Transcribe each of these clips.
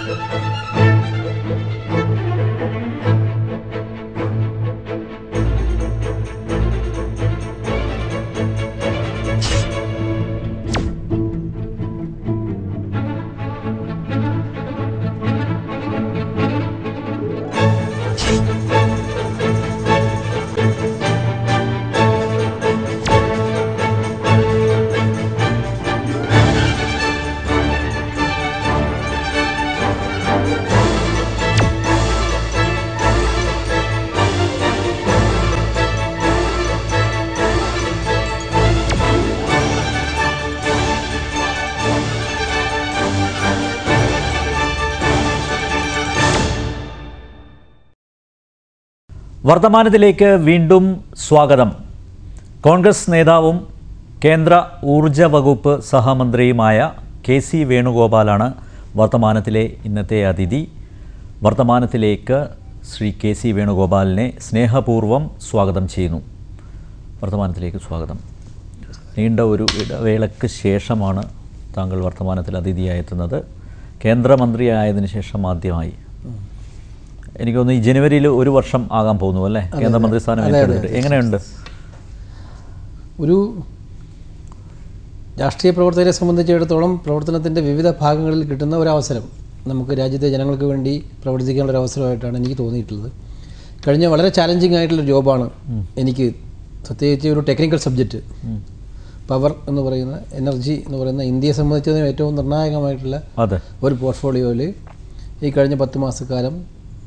വർത്തമാനത്തിലേക്ക് വീണ്ടും സ്വാഗതം കോൺഗ്രസ് നേതാവും കേന്ദ്ര ഊർജ വകുപ്പ് സഹമന്ത്രിയുമായ കെ സി വേണുഗോപാലാണ് വർത്തമാനത്തിലെ ഇന്നത്തെ അതിഥി വർത്തമാനത്തിലേക്ക് ശ്രീ കെ സി വേണുഗോപാലിനെ സ്നേഹപൂർവ്വം സ്വാഗതം ചെയ്യുന്നു വർത്തമാനത്തിലേക്ക് സ്വാഗതം നീണ്ട ഒരു ഇടവേളയ്ക്ക് ശേഷമാണ് താങ്കൾ വർത്തമാനത്തിൽ അതിഥിയായെത്തുന്നത് കേന്ദ്രമന്ത്രിയായതിനു ശേഷം ആദ്യമായി എനിക്ക് തോന്നുന്നു ഈ ജനുവരിയിൽ ഒരു വർഷം ആകാൻ പോകുന്നു അല്ലേ കേന്ദ്രമന്ത്രി സ്ഥാനം ഏറ്റെടുത്തിട്ട് എങ്ങനെയുണ്ട് ഒരു രാഷ്ട്രീയ പ്രവർത്തകരെ സംബന്ധിച്ചിടത്തോളം പ്രവർത്തനത്തിൻ്റെ വിവിധ ഭാഗങ്ങളിൽ കിട്ടുന്ന ഒരു അവസരം നമുക്ക് രാജ്യത്തെ ജനങ്ങൾക്ക് വേണ്ടി പ്രവർത്തിക്കാനുള്ള ഒരു അവസരമായിട്ടാണ് എനിക്ക് തോന്നിയിട്ടുള്ളത് കഴിഞ്ഞ വളരെ ചാലഞ്ചിങ് ആയിട്ടുള്ള ജോബാണ് എനിക്ക് പ്രത്യേകിച്ച് ഒരു ടെക്നിക്കൽ സബ്ജക്റ്റ് പവർ എന്ന് പറയുന്ന എനർജി എന്ന് പറയുന്ന ഇന്ത്യയെ സംബന്ധിച്ചതിന് ഏറ്റവും നിർണായകമായിട്ടുള്ള അതെ ഒരു പോർട്ട്ഫോളിയോയിൽ ഈ കഴിഞ്ഞ പത്ത് മാസക്കാലം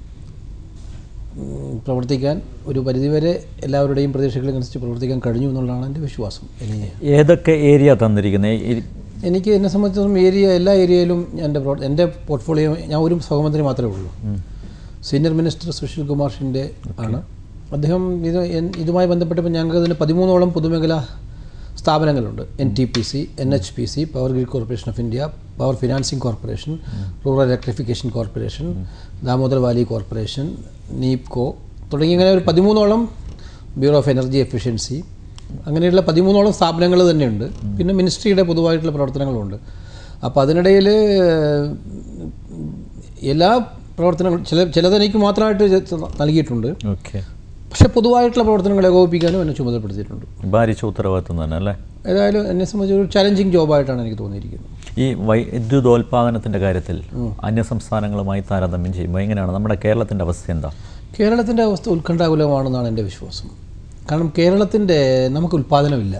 ഉം, പ്രവർത്തിക്കാൻ ഒരു പരിധിവരെ എല്ലാവരുടെയും പ്രതീക്ഷകളനുസരിച്ച് പ്രവർത്തിക്കാൻ കഴിഞ്ഞു എന്നുള്ളതാണ് എൻ്റെ വിശ്വാസം എനിക്ക് ഏതൊക്കെ ഏരിയ തന്നിരിക്കുന്നത് എനിക്ക് എന്നെ സംബന്ധിച്ചിടത്തോളം ഏരിയ എല്ലാ ഏരിയയിലും എൻ്റെ പ്രവർ- എൻ്റെ പോർട്ട്ഫോളിയോ ഞാൻ ഒരു സഹമന്ത്രി മാത്രമേ ഉള്ളൂ സീനിയർ മിനിസ്റ്റർ സുശീൽ കുമാർ ഷിൻഡെ ആണ് അദ്ദേഹം ഇത് എൻ- ഇതുമായി ബന്ധപ്പെട്ടപ്പോൾ ഞങ്ങൾക്ക് അതിന് പതിമൂന്നോളം പൊതുമേഖലാ സ്ഥാപനങ്ങളുണ്ട് N T P C N H P C power grid corporation of India power financing corporation rural electrification corporation Damodar valley corporation NEEPCO തുടങ്ങി ഇങ്ങനെ ഒരു പതിമൂന്നോളം ബ്യൂറോ ഓഫ് എനർജി എഫിഷ്യൻസി അങ്ങനെയുള്ള പതിമൂന്നോളം സ്ഥാപനങ്ങൾ തന്നെയുണ്ട് പിന്നെ മിനിസ്ട്രിയുടെ പൊതുവായിട്ടുള്ള പ്രവർത്തനങ്ങളുണ്ട് അപ്പോൾ അതിനിടയിൽ എല്ലാ പ്രവർത്തനങ്ങളും ചില ചിലത് എനിക്ക് മാത്രമായിട്ട് ചെ- നൽകിയിട്ടുണ്ട് ഓക്കെ പക്ഷേ പൊതുവായിട്ടുള്ള പ്രവർത്തനങ്ങൾ ഏകോപിപ്പിക്കാനും എന്നെ ചുമതലപ്പെടുത്തിയിട്ടുണ്ട് ഭാരിച്ച ഉത്തരവാദിത്വം തന്നെ അല്ലേ ഏതായാലും എന്നെ സംബന്ധിച്ച് ഒരു ചലഞ്ചിങ് ജോബായിട്ടാണ് എനിക്ക് തോന്നിയിരിക്കുന്നത് ഈ വൈദ്യുതോൽപാദനത്തിൻ്റെ കാര്യത്തിൽ അന്യ സംസ്ഥാനങ്ങളുമായി താരതമ്യം ചെയ്യുമ്പോൾ എങ്ങനെയാണ് നമ്മുടെ കേരളത്തിൻ്റെ അവസ്ഥ എന്താ കേരളത്തിൻ്റെ അവസ്ഥ ഉത്കണ്ഠാകുലമാണെന്നാണ് എൻ്റെ വിശ്വാസം കാരണം കേരളത്തിൻ്റെ നമുക്ക് ഉൽപ്പാദനമില്ല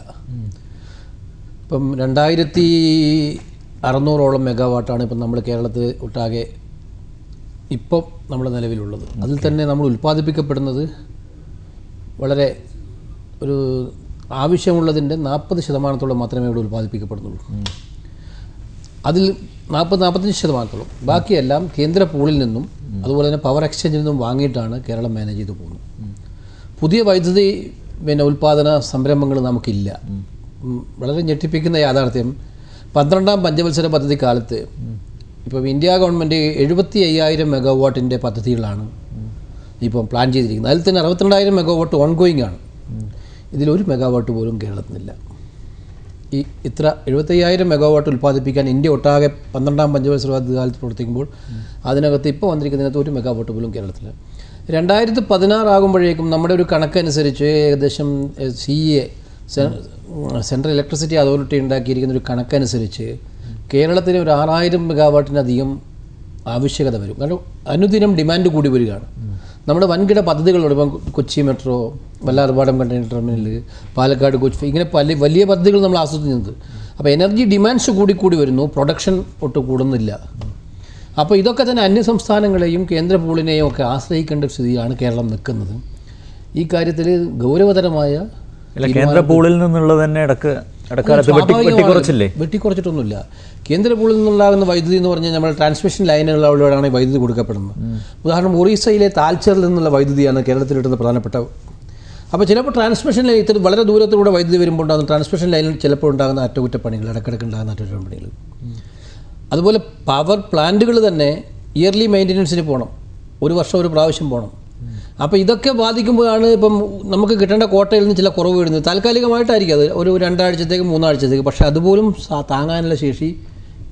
ഇപ്പം രണ്ടായിരത്തി അറുന്നൂറോളം മെഗാവാട്ടാണ് ഇപ്പം നമ്മൾ കേരളത്തിൽ ഒട്ടാകെ ഇപ്പം നമ്മുടെ നിലവിലുള്ളത് അതിൽ തന്നെ നമ്മൾ ഉൽപ്പാദിപ്പിക്കപ്പെടുന്നത് വളരെ ഒരു ആവശ്യമുള്ളതിൻ്റെ നാൽപ്പത് ശതമാനത്തോളം മാത്രമേ ഇവിടെ ഉൽപ്പാദിപ്പിക്കപ്പെടുന്നുള്ളൂ അതിൽ നാൽപ്പത് നാൽപ്പത്തഞ്ച് ശതമാനത്തോളം ബാക്കിയെല്ലാം കേന്ദ്ര പൂളിൽ നിന്നും അതുപോലെ തന്നെ പവർ എക്സ്ചേഞ്ചിൽ നിന്നും വാങ്ങിയിട്ടാണ് കേരളം മാനേജ് ചെയ്തു പോകുന്നത് പുതിയ വൈദ്യുതി പിന്നെ ഉൽപ്പാദന സംരംഭങ്ങൾ നമുക്കില്ല ഉം, വളരെ ഞെട്ടിപ്പിക്കുന്ന യാഥാർത്ഥ്യം പന്ത്രണ്ടാം പഞ്ചവത്സര പദ്ധതി കാലത്ത് ഇപ്പം ഇന്ത്യ ഗവൺമെൻറ് എഴുപത്തി അയ്യായിരം മെഗാവാട്ടിൻ്റെ പദ്ധതികളാണ് ഇപ്പം പ്ലാൻ ചെയ്തിരിക്കുന്നത് അതിൽ തന്നെ അറുപത്തിരണ്ടായിരം മെഗാവാട്ട് ഓൺഗോയിങ് ആണ് ഇതിലൊരു മെഗാവാട്ട് പോലും കേരളത്തിനില്ല ഈ ഇത്ര എഴുപത്തയ്യായിരം മെഗാവാട്ട് ഉൽപ്പാദിപ്പിക്കാൻ ഇന്ത്യ ഒട്ടാകെ പന്ത്രണ്ടാം പഞ്ചവത്സര പദ്ധതി കാലത്ത് പ്രവർത്തിക്കുമ്പോൾ അതിനകത്ത് ഇപ്പോൾ വന്നിരിക്കുന്നതിനകത്ത് ഒരു മെഗാവാട്ട് പോലും കേരളത്തിൽ രണ്ടായിരത്തി പതിനാറാകുമ്പോഴേക്കും നമ്മുടെ ഒരു കണക്കനുസരിച്ച് ഏകദേശം C A central electricity authority ഉണ്ടാക്കിയിരിക്കുന്ന ഒരു കണക്കനുസരിച്ച് കേരളത്തിന് ഒരു ആറായിരം മെഗാവാട്ടിനധികം ആവശ്യകത വരും കാരണം അനുദിനം ഡിമാൻഡ് കൂടി വരികയാണ് നമ്മുടെ വൻകിട പദ്ധതികളുണ്ട് ഇപ്പം Kochi metro Vallarpadam container terminal Palakkad Kochi ഇങ്ങനെ പല വലിയ പദ്ധതികൾ നമ്മൾ ആസ്വദിക്കുന്നത് അപ്പോൾ എനർജി ഡിമാൻഡ്സ് കൂടി കൂടി വരുന്നു പ്രൊഡക്ഷൻ ഒട്ട് കൂടുന്നില്ല അപ്പോൾ ഇതൊക്കെ തന്നെ അന്യ സംസ്ഥാനങ്ങളെയും കേന്ദ്ര പൂളിനെയും ഒക്കെ ആശ്രയിക്കേണ്ട ഒരു സ്ഥിതിയാണ് കേരളം നിൽക്കുന്നത് ഈ കാര്യത്തിൽ ഗൗരവതരമായ അല്ല കേന്ദ്ര പൂളിൽ നിന്നുള്ളത് തന്നെ ഇടക്ക് ഇടക്കാലത്ത് വെട്ടി വെട്ടിക്കുറച്ചില്ലേ വെട്ടിക്കുറച്ചിട്ടൊന്നുമില്ല കേന്ദ്ര പൂളിൽ നിന്നുണ്ടാകുന്ന വൈദ്യുതി എന്ന് പറഞ്ഞാൽ നമ്മൾ ട്രാൻസ്മിഷൻ ലൈനുകളിലൂടെയാണ് ഈ വൈദ്യുതി കൊടുക്കപ്പെടുന്നത് ഉദാഹരണം ഒറീസയിലെ താൽച്ചറിൽ നിന്നുള്ള വൈദ്യുതിയാണ് കേരളത്തിൽ കിട്ടുന്ന പ്രധാനപ്പെട്ട അപ്പോൾ ചിലപ്പോൾ ട്രാൻസ്മിഷൻ ലൈൻ ഇത്തിരി വളരെ ദൂരത്തിലൂടെ വൈദ്യുതി വരുമ്പോൾ ഉണ്ടാകുന്ന ട്രാൻസ്മിഷൻ ലൈനിൽ ചിലപ്പോൾ ഉണ്ടാകുന്ന അറ്റകുറ്റപ്പണികൾ ഇടയ്ക്കിടയ്ക്ക് ഉണ്ടാകുന്ന അറ്റകുറ്റപ്പണികൾ അതുപോലെ പവർ പ്ലാന്റുകൾ തന്നെ ഇയർലി മെയിൻ്റനൻസിന് പോകണം ഒരു വർഷം ഒരു പ്രാവശ്യം പോകണം അപ്പോൾ ഇതൊക്കെ ബാധിക്കുമ്പോഴാണ് ഇപ്പം നമുക്ക് കിട്ടേണ്ട കോട്ടയിൽ നിന്ന് ചില കുറവ് വരുന്നത് താൽക്കാലികമായിട്ടായിരിക്കും അത് ഒരു രണ്ടാഴ്ചത്തേക്ക് മൂന്നാഴ്ചത്തേക്ക് പക്ഷേ അതുപോലും സാ- താങ്ങാനുള്ള ശേഷി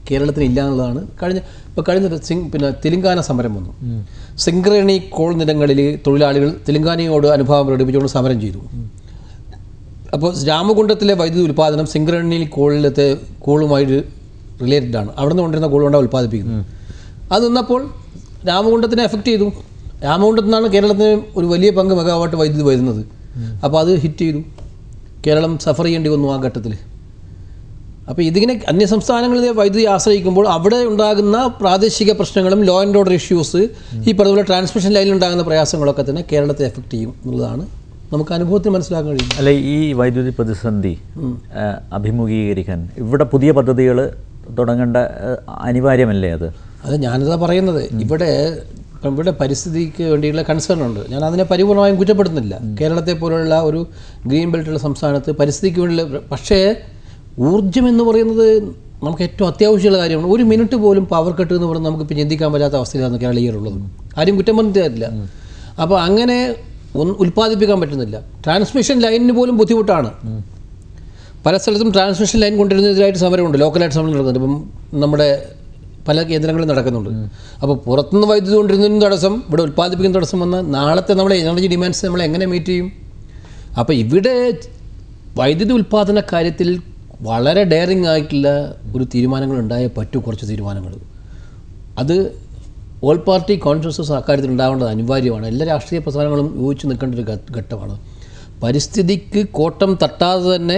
കേരളത്തിന് ഇല്ല എന്നുള്ളതാണ് കഴിഞ്ഞ ഇപ്പോൾ കഴിഞ്ഞ സിംഗ് പിന്നെ തെലുങ്കാന സമരം വന്നു സിംഗ്രേണി കോൾ നിലങ്ങളിൽ തൊഴിലാളികൾ തെലുങ്കാനയോട് അനുഭാവം പ്രകടിപ്പിച്ചുകൊണ്ട് സമരം ചെയ്തു അപ്പോൾ രാമകുണ്ടത്തിലെ വൈദ്യുതി ഉൽപ്പാദനം സിംഗ്രണിൽ കോളിലത്തെ കോളുമായിട്ട് റിലേറ്റഡ് ആണ് അവിടെ നിന്ന് കൊണ്ടിരുന്ന കോൾ കൊണ്ടാണ് ഉൽപ്പാദിപ്പിക്കുന്നത് അത് നിന്നപ്പോൾ രാമകുണ്ടത്തിനെ എഫക്റ്റ് ചെയ്തു രാമകുണ്ടത്തു നിന്നാണ് കേരളത്തിന് ഒരു വലിയ പങ്ക് മെഗാവാട്ട് വൈദ്യുതി വരുന്നത് അപ്പോൾ അത് ഹിറ്റ് ചെയ്തു കേരളം സഫർ ചെയ്യേണ്ടി വന്നു ആ ഘട്ടത്തിൽ അപ്പോൾ ഇതിങ്ങനെ അന്യസംസ്ഥാനങ്ങളിലെ വൈദ്യുതി ആശ്രയിക്കുമ്പോൾ അവിടെ ഉണ്ടാകുന്ന പ്രാദേശിക പ്രശ്നങ്ങളും ലോ ആൻഡ് ഓർഡർ ഇഷ്യൂസ് ഈ പറഞ്ഞ ട്രാൻസ്മിഷൻ ലൈനിൽ ഉണ്ടാകുന്ന പ്രയാസങ്ങളൊക്കെ തന്നെ കേരളത്തെ എഫക്റ്റ് ചെയ്യും എന്നുള്ളതാണ് നമുക്ക് അനുഭവത്തിൽ മനസ്സിലാക്കാൻ കഴിയും അല്ല ഈ വൈദ്യുതി പ്രതിസന്ധി ആ, അഭിമുഖീകരിക്കാൻ ഇവിടെ പുതിയ പദ്ധതികൾ തുടങ്ങേണ്ട ആ, അനിവാര്യമല്ലേ അത് അത് ഞാനിതാ പറയുന്നത് ഇവിടെ ഇപ്പം ഇവിടെ പരിസ്ഥിതിക്ക് വേണ്ടിയുള്ള കൺസേൺ ഉണ്ട് ഞാൻ അതിനെ പരിപൂർണമായും കുറ്റപ്പെടുത്തുന്നില്ല കേരളത്തെ പോലുള്ള ഒരു ഗ്രീൻ ബെൽറ്റുള്ള സംസ്ഥാനത്ത് പരിസ്ഥിതിക്ക് വേണ്ടിയുള്ള പക്ഷേ ഊർജ്ജം എന്ന് പറയുന്നത് നമുക്ക് ഏറ്റവും അത്യാവശ്യമുള്ള കാര്യമാണ് ഒരു മിനിറ്റ് പോലും പവർ കട്ട് എന്ന് പറഞ്ഞാൽ നമുക്ക് ഇപ്പം ചിന്തിക്കാൻ പറ്റാത്ത അവസ്ഥയിലാണ് കേരളീയരുള്ളത് ആരും കുറ്റം പറഞ്ഞിട്ട് തരില്ല അപ്പോൾ അങ്ങനെ ഒന്ന് ഉൽപ്പാദിപ്പിക്കാൻ പറ്റുന്നില്ല ട്രാൻസ്മിഷൻ ലൈനിന് പോലും ബുദ്ധിമുട്ടാണ് പല സ്ഥലത്തും ട്രാൻസ്മിഷൻ ലൈൻ കൊണ്ടുവരുന്നതിനായിട്ട് സമരമുണ്ട് ലോക്കലായിട്ട് സമരം നടക്കുന്നുണ്ട് ഇപ്പം നമ്മുടെ പല കേന്ദ്രങ്ങളും നടക്കുന്നുണ്ട് അപ്പോൾ പുറത്തുനിന്ന് വൈദ്യുതി കൊണ്ടിരുന്നതിനും തടസ്സം ഇവിടെ ഉൽപ്പാദിപ്പിക്കുന്ന തടസ്സം വന്നാൽ നാളത്തെ നമ്മുടെ എനർജി ഡിമാൻഡ്സ് നമ്മൾ എങ്ങനെ മീറ്റ് ചെയ്യും അപ്പോൾ ഇവിടെ വൈദ്യുതി ഉൽപ്പാദന കാര്യത്തിൽ വളരെ ഡെയറിങ് ആയിട്ടുള്ള ഒരു തീരുമാനങ്ങൾ ഉണ്ടായേ പറ്റൂ കുറച്ച് തീരുമാനങ്ങൾ അത് ഓൾ പാർട്ടി കോൺഷ്യസസ് അക്കാര്യത്തിൽ ഉണ്ടാവേണ്ടത് അനിവാര്യമാണ് എല്ലാ രാഷ്ട്രീയ പ്രസ്ഥാനങ്ങളും യോജിച്ച് നിൽക്കേണ്ട ഒരു ഘ- ഘട്ടമാണ് പരിസ്ഥിതിക്ക് കോട്ടം തട്ടാതെ തന്നെ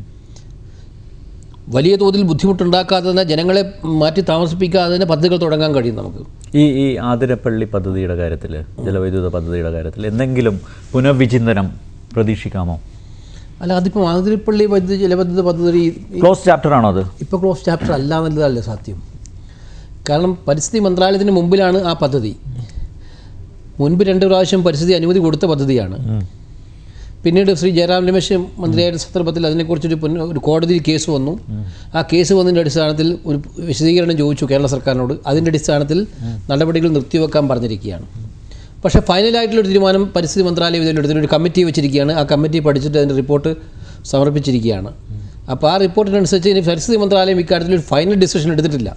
വലിയ തോതിൽ ബുദ്ധിമുട്ടുണ്ടാക്കാതെ തന്നെ ജനങ്ങളെ മാറ്റി താമസിപ്പിക്കാതെ തന്നെ പദ്ധതികൾ തുടങ്ങാൻ കഴിയും നമുക്ക് ഈ ഈ ആതിരപ്പള്ളി പദ്ധതിയുടെ കാര്യത്തിൽ ജലവൈദ്യുത പദ്ധതിയുടെ കാര്യത്തിൽ എന്തെങ്കിലും പുനർവിചിന്തനം പ്രതീക്ഷിക്കാമോ അല്ല അതിപ്പോൾ മാതിരിപ്പള്ളി വൈദ്യുതി ജലവൈദ്യുത പദ്ധതി ക്ലോസ് ചാപ്റ്റർ ആണോ അത് ഇപ്പോൾ ക്ലോസ് ചാപ്റ്റർ അല്ല എന്നുള്ളതല്ലേ സത്യം കാരണം പരിസ്ഥിതി മന്ത്രാലയത്തിന് മുമ്പിലാണ് ആ പദ്ധതി മുൻപ് രണ്ട് പ്രാവശ്യം പരിസ്ഥിതി അനുമതി കൊടുത്ത പദ്ധതിയാണ് പിന്നീട് ശ്രീ ജയറാം രമേശ് മന്ത്രിയായിരുന്ന സന്ദർഭത്തിൽ അതിനെക്കുറിച്ചൊരു പുന- ഒരു കോടതിയിൽ കേസ് വന്നു ആ കേസ് വന്നതിൻ്റെ അടിസ്ഥാനത്തിൽ ഒരു വിശദീകരണം ചോദിച്ചു കേരള സർക്കാരിനോട് അതിൻ്റെ അടിസ്ഥാനത്തിൽ നടപടികൾ നിർത്തിവെക്കാൻ പറഞ്ഞിരിക്കുകയാണ് പക്ഷേ ഫൈനലായിട്ടുള്ളൊരു തീരുമാനം പരിസ്ഥിതി മന്ത്രാലയം ഇതിലെടുത്തിട്ട് ഒരു കമ്മിറ്റി വെച്ചിരിക്കുകയാണ് ആ കമ്മിറ്റി പഠിച്ചിട്ട് അതിൻ്റെ റിപ്പോർട്ട് സമർപ്പിച്ചിരിക്കുകയാണ് അപ്പോൾ ആ റിപ്പോർട്ടിനനുസരിച്ച് ഇനി പരിസ്ഥിതി മന്ത്രാലയം ഇക്കാര്യത്തിൽ ഒരു ഫൈനൽ ഡിസിഷൻ എടുത്തിട്ടില്ല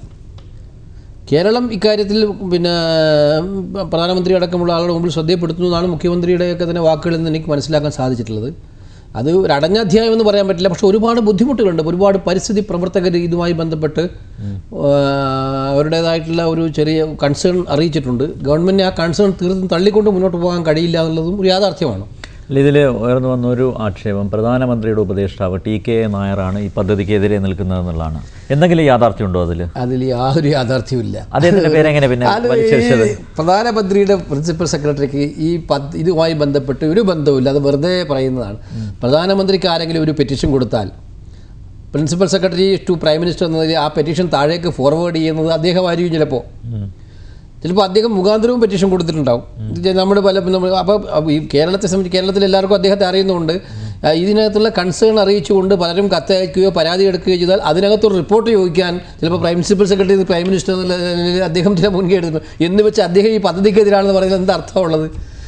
കേരളം ഇക്കാര്യത്തിൽ പിന്നെ പ്രധാനമന്ത്രി അടക്കമുള്ള ആളുടെ മുമ്പിൽ ശ്രദ്ധയപ്പെടുത്തുന്നു എന്നാണ് മുഖ്യമന്ത്രിയുടെയൊക്കെ തന്നെ വാക്കുകളിൽ നിന്ന് എനിക്ക് മനസ്സിലാക്കാൻ സാധിച്ചിട്ടുള്ളത് അത് ഒരു അടഞ്ഞ അധ്യായം എന്ന് പറയാൻ പറ്റില്ല പക്ഷേ ഒരുപാട് ബുദ്ധിമുട്ടുകളുണ്ട് ഒരുപാട് പരിസ്ഥിതി പ്രവർത്തകർ ഇതുമായി ബന്ധപ്പെട്ട് ആ, അവരുടേതായിട്ടുള്ള ഒരു ചെറിയ കൺസേൺ അറിയിച്ചിട്ടുണ്ട് ഗവൺമെൻറ് ആ കൺസേൺ തീർത്തും തള്ളിക്കൊണ്ട് മുന്നോട്ട് പോകാൻ കഴിയില്ല എന്നുള്ളതും ഒരു യാഥാർത്ഥ്യമാണ് അല്ല ഇതിൽ ഉയർന്നു വന്ന ഒരു ആക്ഷേപം പ്രധാനമന്ത്രിയുടെ ഉപദേഷ്ടാവ് ടി കെ നായരാണ് ഈ പദ്ധതിക്കെതിരെ നിൽക്കുന്നതെന്നുള്ളതാണ് എന്തെങ്കിലും യാഥാർത്ഥ്യമുണ്ടോ അതിൽ അതിൽ യാതൊരു യാഥാർത്ഥ്യവുമില്ല അദ്ദേഹത്തിൻ്റെ പേരെങ്ങനെ പിന്നെ അത് വലിച്ചെറിച്ചത് ഈ പ്രധാനമന്ത്രിയുടെ പ്രിൻസിപ്പൽ സെക്രട്ടറിക്ക് ഈ പദ്ധ ഇതുമായി ബന്ധപ്പെട്ട് ഒരു ബന്ധവുമില്ല അത് വെറുതെ പറയുന്നതാണ് പ്രധാനമന്ത്രിക്ക് ആരെങ്കിലും ഒരു പെറ്റീഷൻ കൊടുത്താൽ principal secretary to prime minister എന്നതിൽ ആ പെറ്റീഷൻ താഴേക്ക് ഫോർവേഡ് ചെയ്യുന്നത് അദ്ദേഹമായിരിക്കും ചിലപ്പോൾ ചിലപ്പോൾ അദ്ദേഹം മുഖാന്തരവും പെറ്റീഷൻ കൊടുത്തിട്ടുണ്ടാവും ഇത് നമ്മുടെ പല നമ്മൾ അപ്പോൾ ഈ കേരളത്തെ സംബന്ധിച്ച് കേരളത്തിൽ എല്ലാവർക്കും അദ്ദേഹത്തെ അറിയുന്നുണ്ട് ആ, ഇതിനകത്തുള്ള കൺസേൺ അറിയിച്ചുകൊണ്ട് പലരും കത്തയക്കുകയോ പരാതി എടുക്കുകയോ ചെയ്താൽ അതിനകത്തൊരു റിപ്പോർട്ട് ചോദിക്കാൻ ചിലപ്പോൾ prime principal secretary prime minister എന്നുള്ള നിലയിൽ അദ്ദേഹം ചില മുൻകൈ എടുക്കുന്നു എന്ന് വെച്ച് അദ്ദേഹം ഈ പദ്ധതിക്കെതിരാണെന്ന് പറയുന്നത് എന്താ അർത്ഥമുള്ളത്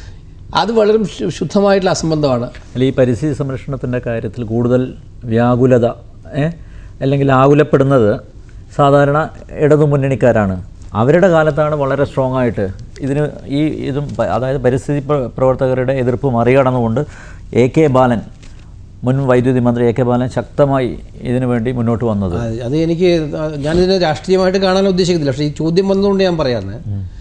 അത് വളരെ ശു- ശുദ്ധമായിട്ടുള്ള അസംബന്ധമാണ് അല്ല ഈ പരിസ്ഥിതി സംരക്ഷണത്തിൻ്റെ കാര്യത്തിൽ കൂടുതൽ വ്യാകുലത ഏ? അല്ലെങ്കിൽ ആകുലപ്പെടുന്നത് സാധാരണ ഇടതു മുന്നണിക്കാരാണ് അവരുടെ കാലത്താണ് വളരെ സ്ട്രോങ് ആയിട്ട് ഇതിന് ഈ ഇതും പ- അതായത് പരിസ്ഥിതി പ്ര- പ്രവർത്തകരുടെ എതിർപ്പ് മറികടന്നുകൊണ്ട് എ കെ ബാലൻ മുൻ വൈദ്യുതി മന്ത്രി എ കെ ബാലൻ ശക്തമായി ഇതിനു വേണ്ടി മുന്നോട്ട് വന്നത് അത് അത് എനിക്ക് ഞാനിതിനെ രാഷ്ട്രീയമായിട്ട് കാണാൻ ഉദ്ദേശിക്കുന്നില്ല പക്ഷേ ഈ ചോദ്യം വന്നതുകൊണ്ട് ഞാൻ പറയാന്ന്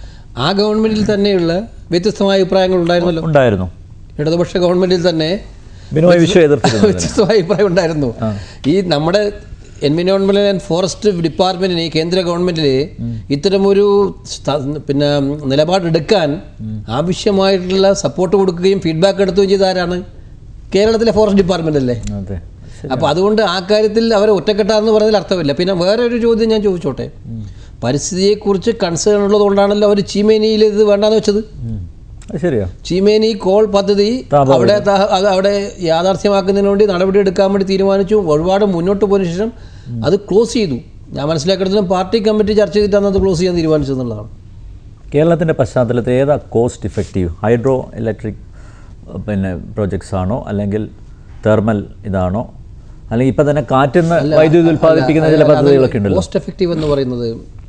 ആ ഗവൺമെൻറ്റിൽ തന്നെയുള്ള വ്യത്യസ്തമായ അഭിപ്രായങ്ങൾ ഉണ്ടായിരുന്നല്ലോ ഉണ്ടായിരുന്നു ഇടതുപക്ഷ ഗവൺമെൻറ്റിൽ തന്നെ ബിനോയ് വിശ്വ എതിർത്തിരുന്നു വ്യത്യസ്തമായ അഭിപ്രായം ഉണ്ടായിരുന്നു ഈ നമ്മുടെ എൻവിനോൺമെന്റ് ആൻഡ് ഫോറസ്റ്റ് ഡിപ്പാർട്ട്മെന്റിന് ഈ കേന്ദ്ര ഗവൺമെന്റിൽ ഇത്തരമൊരു സ്ഥ- പിന്നെ നിലപാടെടുക്കാൻ ആവശ്യമായിട്ടുള്ള സപ്പോർട്ട് കൊടുക്കുകയും ഫീഡ്ബാക്ക് എടുക്കുകയും ചെയ്ത ആരാണ് കേരളത്തിലെ ഫോറസ്റ്റ് ഡിപ്പാർട്ട്മെന്റ് അല്ലേ അതെ അപ്പോൾ അതുകൊണ്ട് ആ കാര്യത്തിൽ അവരെ ഒറ്റക്കെട്ടാന്ന് പറയുന്നതിൽ അർത്ഥമില്ല പിന്നെ വേറെ ഒരു ചോദ്യം ഞാൻ ചോദിച്ചോട്ടെ പരിസ്ഥിതിയെക്കുറിച്ച് കൺസേൺ ഉള്ളതുകൊണ്ടാണല്ലോ അവർ ചീമേനിയിൽ ഇത് വേണ്ടാന്ന് വെച്ചത് ഉം. അത് ശരിയാ ചീമേനി കോൾ പദ്ധതി അവിടെ ത- അത് അവിടെ യാഥാർത്ഥ്യമാക്കുന്നതിന് വേണ്ടി നടപടി എടുക്കാൻ വേണ്ടി തീരുമാനിച്ചു ഒരുപാട് മുന്നോട്ട് പോയതിനു ശേഷം അത് ക്ലോസ് ചെയ്തു ഞാൻ മനസ്സിലാക്കിയെടുത്തോളം പാർട്ടി കമ്മിറ്റി ചർച്ച ചെയ്തിട്ടാണ് അത് ക്ലോസ് ചെയ്യാൻ തീരുമാനിച്ചതെന്നുള്ളതാണ് കേരളത്തിൻ്റെ പശ്ചാത്തലത്തിൽ ഏതാ കോസ്റ്റ് ഇഫക്റ്റീവ് ഹൈഡ്രോ ഇലക്ട്രിക് പിന്നെ പ്രോജക്ട്സ് ആണോ അല്ലെങ്കിൽ തെർമൽ ഇതാണോ അല്ലെങ്കിൽ ഇപ്പം തന്നെ കാറ്റിന്ന് വൈദ്യുതി ഉൽപ്പാദിപ്പിക്കുന്ന ചില പദ്ധതികളൊക്കെ ഉണ്ടല്ലോ കോസ്റ്റ് എഫക്റ്റീവ് എന്ന് പറയുന്നത്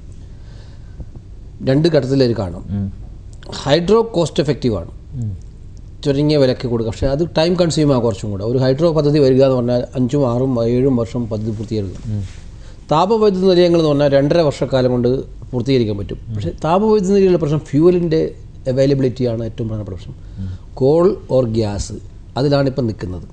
രണ്ട് ഘട്ടത്തിലേക്ക് കാണും ഹൈഡ്രോ കോസ്റ്റ് എഫക്റ്റീവ് ആണ് ചുരുങ്ങിയ വിലക്ക് കൊടുക്കുക പക്ഷേ അത് ടൈം കൺസ്യൂം ആകും കുറച്ചും കൂടെ ഒരു ഹൈഡ്രോ പദ്ധതി വരിക എന്ന് പറഞ്ഞാൽ അഞ്ചും ആറും ഏഴും വർഷം പദ്ധതി പൂർത്തീകരിക്കും താപവൈദ്യുത നിലയങ്ങൾ എന്ന് പറഞ്ഞാൽ രണ്ടര വർഷക്കാലം കൊണ്ട് പൂർത്തീകരിക്കാൻ പറ്റും പക്ഷേ താപവൈദ്യുത നിലയങ്ങളുടെ പ്രശ്നം ഫ്യൂവലിൻ്റെ അവൈലബിലിറ്റിയാണ് ഏറ്റവും പ്രധാനപ്പെട്ട പ്രശ്നം കോൾ ഓർ ഗ്യാസ് അതിലാണ് ഇപ്പം നിൽക്കുന്നത്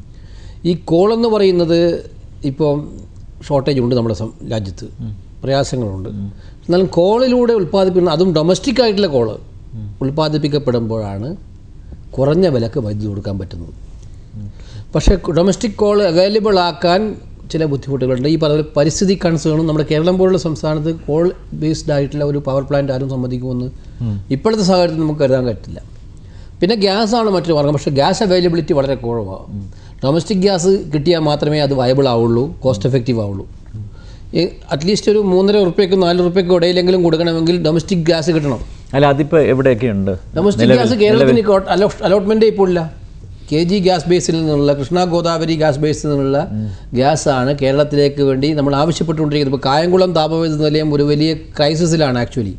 ഈ കോൾ എന്ന് പറയുന്നത് ഇപ്പോൾ ഷോർട്ടേജ് ഉണ്ട് നമ്മുടെ സം- രാജ്യത്ത് പ്രയാസങ്ങളുണ്ട് എന്നാലും കോളിലൂടെ ഉൽപ്പാദിപ്പിക്കുന്ന അതും ഡൊമസ്റ്റിക് ആയിട്ടുള്ള കോള് ഉൽപ്പാദിപ്പിക്കപ്പെടുമ്പോഴാണ് കുറഞ്ഞ വിലക്ക് വൈദ്യുതി കൊടുക്കാൻ പറ്റുന്നത് പക്ഷേ ഡൊമസ്റ്റിക് കോൾ അവൈലബിൾ ആക്കാൻ ചില ബുദ്ധിമുട്ടുകളുണ്ട് ഈ പറഞ്ഞ പോലെ പരിസ്ഥിതി കൺസേണും നമ്മുടെ കേരളം പോലുള്ള സംസ്ഥാനത്ത് കോൾ ബേസ്ഡ് ആയിട്ടുള്ള ഒരു പവർ പ്ലാന്റ് ആരും സമ്മതിക്കുമെന്ന് ഇപ്പോഴത്തെ സാഹചര്യത്തിൽ നമുക്ക് കരുതാൻ പറ്റില്ല പിന്നെ ഗ്യാസാണ് മറ്റൊരു മാർഗം പക്ഷേ ഗ്യാസ് അവൈലബിലിറ്റി വളരെ കുറവാണ് ഡൊമസ്റ്റിക് ഗ്യാസ് കിട്ടിയാൽ മാത്രമേ അത് വയബിൾ ആവുള്ളൂ കോസ്റ്റ് എഫക്റ്റീവ് ആവുള്ളൂ അറ്റ്ലീസ്റ്റ് ഒരു മൂന്നര ഉറുപ്പ്യക്കും നാല് ഉറുപ്പ്യക്കും ഇടയിലെങ്കിലും കൊടുക്കണമെങ്കിൽ ഡൊമസ്റ്റിക് ഗ്യാസ് കിട്ടണം അല്ല അതിപ്പോൾ എവിടെയൊക്കെ ഉണ്ട് ഡൊമസ്റ്റിക് ഗ്യാസ് കേരളത്തിന് അലോട്ട്മെൻറ്റേ ഇപ്പോൾ ഇല്ല കെ ജി ഗ്യാസ് ബേസിൽ നിന്നുള്ള കൃഷ്ണ ഗോദാവരി ഗ്യാസ് ബേസിൽ നിന്നുള്ള ഗ്യാസാണ് കേരളത്തിലേക്ക് വേണ്ടി നമ്മൾ ആവശ്യപ്പെട്ടുകൊണ്ടിരിക്കുന്നത് ഇപ്പോൾ കായംകുളം താപവൈദ്യുത നിലയം ഒരു വലിയ ക്രൈസിസിലാണ് ആക്ച്വലി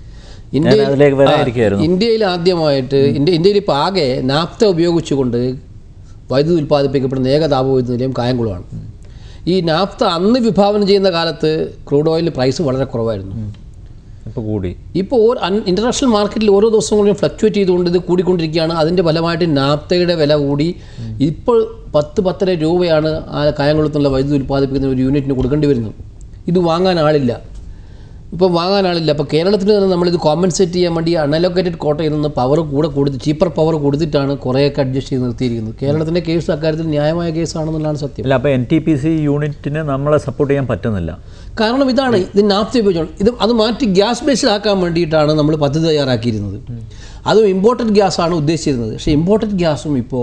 ഞാൻ അതിലേക്ക് വരാനിരിക്കുകയായിരുന്നു ഇന്ത്യയിൽ ആദ്യമായിട്ട് ഇന്ത്യ ഇന്ത്യയിൽ ഇപ്പോൾ ആകെ നാപ്ത ഉപയോഗിച്ചുകൊണ്ട് വൈദ്യുതി ഉൽപ്പാദിപ്പിക്കപ്പെടുന്ന ഏക താപവൈദ്യുത നിലയം കായംകുളമാണ് ഈ നാപ്ത അന്ന് വിഭാവനം ചെയ്യുന്ന കാലത്ത് ക്രൂഡ് ഓയിലിന് പ്രൈസ് വളരെ കുറവായിരുന്നു ഇപ്പോൾ കൂടി ഇപ്പോൾ ഓരോ ഇൻ്റർനാഷണൽ മാർക്കറ്റിൽ ഓരോ ദിവസം കൂടി ഫ്ലക്ച്വേറ്റ് ചെയ്തുകൊണ്ട് ഇത് കൂടിക്കൊണ്ടിരിക്കുകയാണ് അതിൻ്റെ ഫലമായിട്ട് നാപ്തയുടെ വില കൂടി ഇപ്പോൾ പത്ത് പത്തര രൂപയാണ് ആ കായംകുളത്തുള്ള വൈദ്യുതി ഉൽപ്പാദിപ്പിക്കുന്ന ഒരു യൂണിറ്റിന് കൊടുക്കേണ്ടി വരുന്നത് ഇത് വാങ്ങാൻ ആളില്ല ഇപ്പോൾ വാങ്ങാൻ ആളില്ല അപ്പോൾ കേരളത്തിൽ തന്നെ നമ്മളിത് കോമ്പൻസേറ്റ് ചെയ്യാൻ വേണ്ടി അൺഅലോക്കേറ്റഡ് കോട്ടയിൽ നിന്ന് പവർ കൂടെ കൊടുത്ത് ചീപ്പർ പവർ കൊടുത്തിട്ടാണ് കുറേയൊക്കെ അഡ്ജസ്റ്റ് ചെയ്ത് നിർത്തിയിരിക്കുന്നത് കേരളത്തിൻ്റെ കേസ് അക്കാര്യത്തിൽ ന്യായമായ കേസാണെന്നുള്ളതാണ് സത്യം അല്ല അപ്പോൾ എൻ ടി പി സി യൂണിറ്റിന് നമ്മളെ സപ്പോർട്ട് ചെയ്യാൻ പറ്റുന്നില്ല കാരണം ഇതാണ് ഇത് നാപ്തി ഉപയോഗിച്ചോണ്ട് ഇത് അത് മാറ്റി ഗ്യാസ് ബേസിലാക്കാൻ വേണ്ടിയിട്ടാണ് നമ്മൾ പദ്ധതി തയ്യാറാക്കിയിരുന്നത് അതും ഇമ്പോർട്ടഡ് ഗ്യാസാണ് ഉദ്ദേശിച്ചിരുന്നത് പക്ഷേ ഇമ്പോർട്ടഡ് ഗ്യാസും ഇപ്പോൾ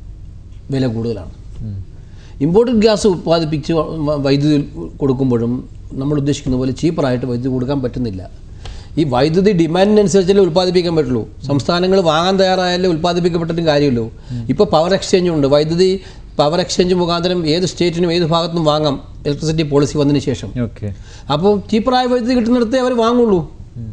വില കൂടുതലാണ് ഇമ്പോർട്ടഡ് ഗ്യാസ് ഉത്പാദിപ്പിച്ച് വ- വ- വൈദ്യുതി കൊടുക്കുമ്പോഴും നമ്മൾ ഉദ്ദേശിക്കുന്ന പോലെ ചീപ്പറായിട്ട് വൈദ്യുതി കൊടുക്കാൻ പറ്റുന്നില്ല ഈ വൈദ്യുതി ഡിമാൻഡിനനുസരിച്ചല്ലേ ഉൽപ്പാദിപ്പിക്കാൻ പറ്റുള്ളൂ സംസ്ഥാനങ്ങൾ വാങ്ങാൻ തയ്യാറായാലേ ഉൽപ്പാദിപ്പിക്കപ്പെട്ടിട്ടും കാര്യമല്ലോ ഇപ്പോൾ പവർ എക്സ്ചേഞ്ച് ഉണ്ട് വൈദ്യുതി പവർ എക്സ്ചേഞ്ച് മുഖാന്തരം ഏത് സ്റ്റേറ്റിനും ഏത് ഭാഗത്തും വാങ്ങാം ഇലക്ട്രിസിറ്റി പോളിസി വന്നതിന് ശേഷം ഓക്കെ അപ്പോൾ ചീപ്പറായ വൈദ്യുതി കിട്ടുന്നിടത്തേ അവർ വാങ്ങുള്ളൂ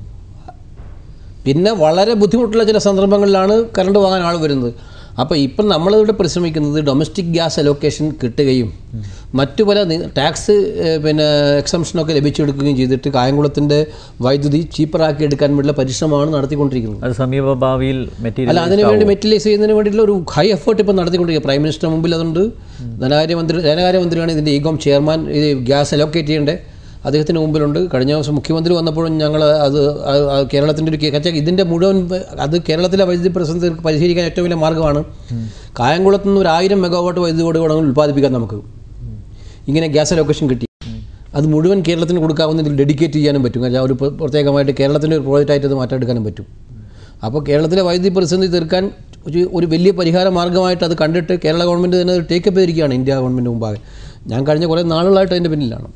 പിന്നെ വളരെ ബുദ്ധിമുട്ടുള്ള ചില സന്ദർഭങ്ങളിലാണ് കറണ്ട് വാങ്ങാൻ ആൾ വരുന്നത് അപ്പോൾ ഇപ്പം നമ്മളിവിടെ പരിശ്രമിക്കുന്നത് ഡൊമസ്റ്റിക് ഗ്യാസ് അലോക്കേഷൻ കിട്ടുകയും മറ്റു പല നി- ടാക്സ് ഏഹ്, പിന്നെ എക്സംഷനൊക്കെ ലഭിച്ചെടുക്കുകയും ചെയ്തിട്ട് കായംകുളത്തിൻ്റെ വൈദ്യുതി ചീപ്പറാക്കി എടുക്കാൻ വേണ്ടിയുള്ള പരിശ്രമമാണ് നടത്തിക്കൊണ്ടിരിക്കുന്നത് അത് സമീപ ഭാവിയിൽ അല്ല മെറ്റീരിയൽ അതിന് വേണ്ടി മെറ്റലൈസ് ചെയ്യുന്നതിന് വേണ്ടിയിട്ടുള്ള ഒരു ഹൈ എഫേർട്ട് ഇപ്പം നടത്തിക്കൊണ്ടിരിക്കുക പ്രൈം മിനിസ്റ്റർ മുമ്പിൽ അതുണ്ട് ധനകാര്യമന്ത്രി ധനകാര്യമന്ത്രിയാണ് ഇതിൻ്റെ ഈഗോം ചെയർമാൻ ഇത് ഗ്യാസ് അലോക്കേറ്റ് ചെയ്യേണ്ടത് അദ്ദേഹത്തിന് മുമ്പിലുണ്ട് കഴിഞ്ഞ ദിവസം മുഖ്യമന്ത്രി വന്നപ്പോഴും ഞങ്ങൾ അത് അത് അത് കേരളത്തിൻ്റെ ഒരു കച്ച ഇതിൻ്റെ മുഴുവൻ വ- അത് കേരളത്തിലെ വൈദ്യുതി പ്രതിസന്ധി പരിഹരിക്കാൻ ഏറ്റവും വലിയ മാർഗ്ഗമാണ് കായംകുളത്ത് നിന്ന് ഒരു ആയിരം മെഗാവാട്ട് വൈദ്യുതി കൂടെ വേണമെങ്കിൽ ഉൽപ്പാദിപ്പിക്കാം നമുക്ക് ഇങ്ങനെ ഗ്യാസ് അലോക്കേഷൻ കിട്ടി അത് മുഴുവൻ കേരളത്തിന് കൊടുക്കാവുന്നതിൽ ഡെഡിക്കേറ്റ് ചെയ്യാനും പറ്റും കാരണം ഒരു പ്ര- പ്രത്യേകമായിട്ട് കേരളത്തിൻ്റെ ഒരു പ്രോജക്റ്റായിട്ട് അത് മാറ്റെടുക്കാനും പറ്റും അപ്പോൾ കേരളത്തിലെ വൈദ്യുതി പ്രതിസന്ധി തീർക്കാൻ ഒരു ഒരു വലിയ പരിഹാര മാർഗ്ഗമായിട്ട് അത് കണ്ടിട്ട് കേരള ഗവൺമെൻറ് തന്നെ ടേക്കപ്പ് ചെയ്തിരിക്കുകയാണ് ഇന്ത്യ ഗവൺമെൻറ് മുമ്പാകെ ഞാൻ കഴിഞ്ഞ കുറേ നാളുകളായിട്ട് അതിൻ്റെ പിന്നിലാണ്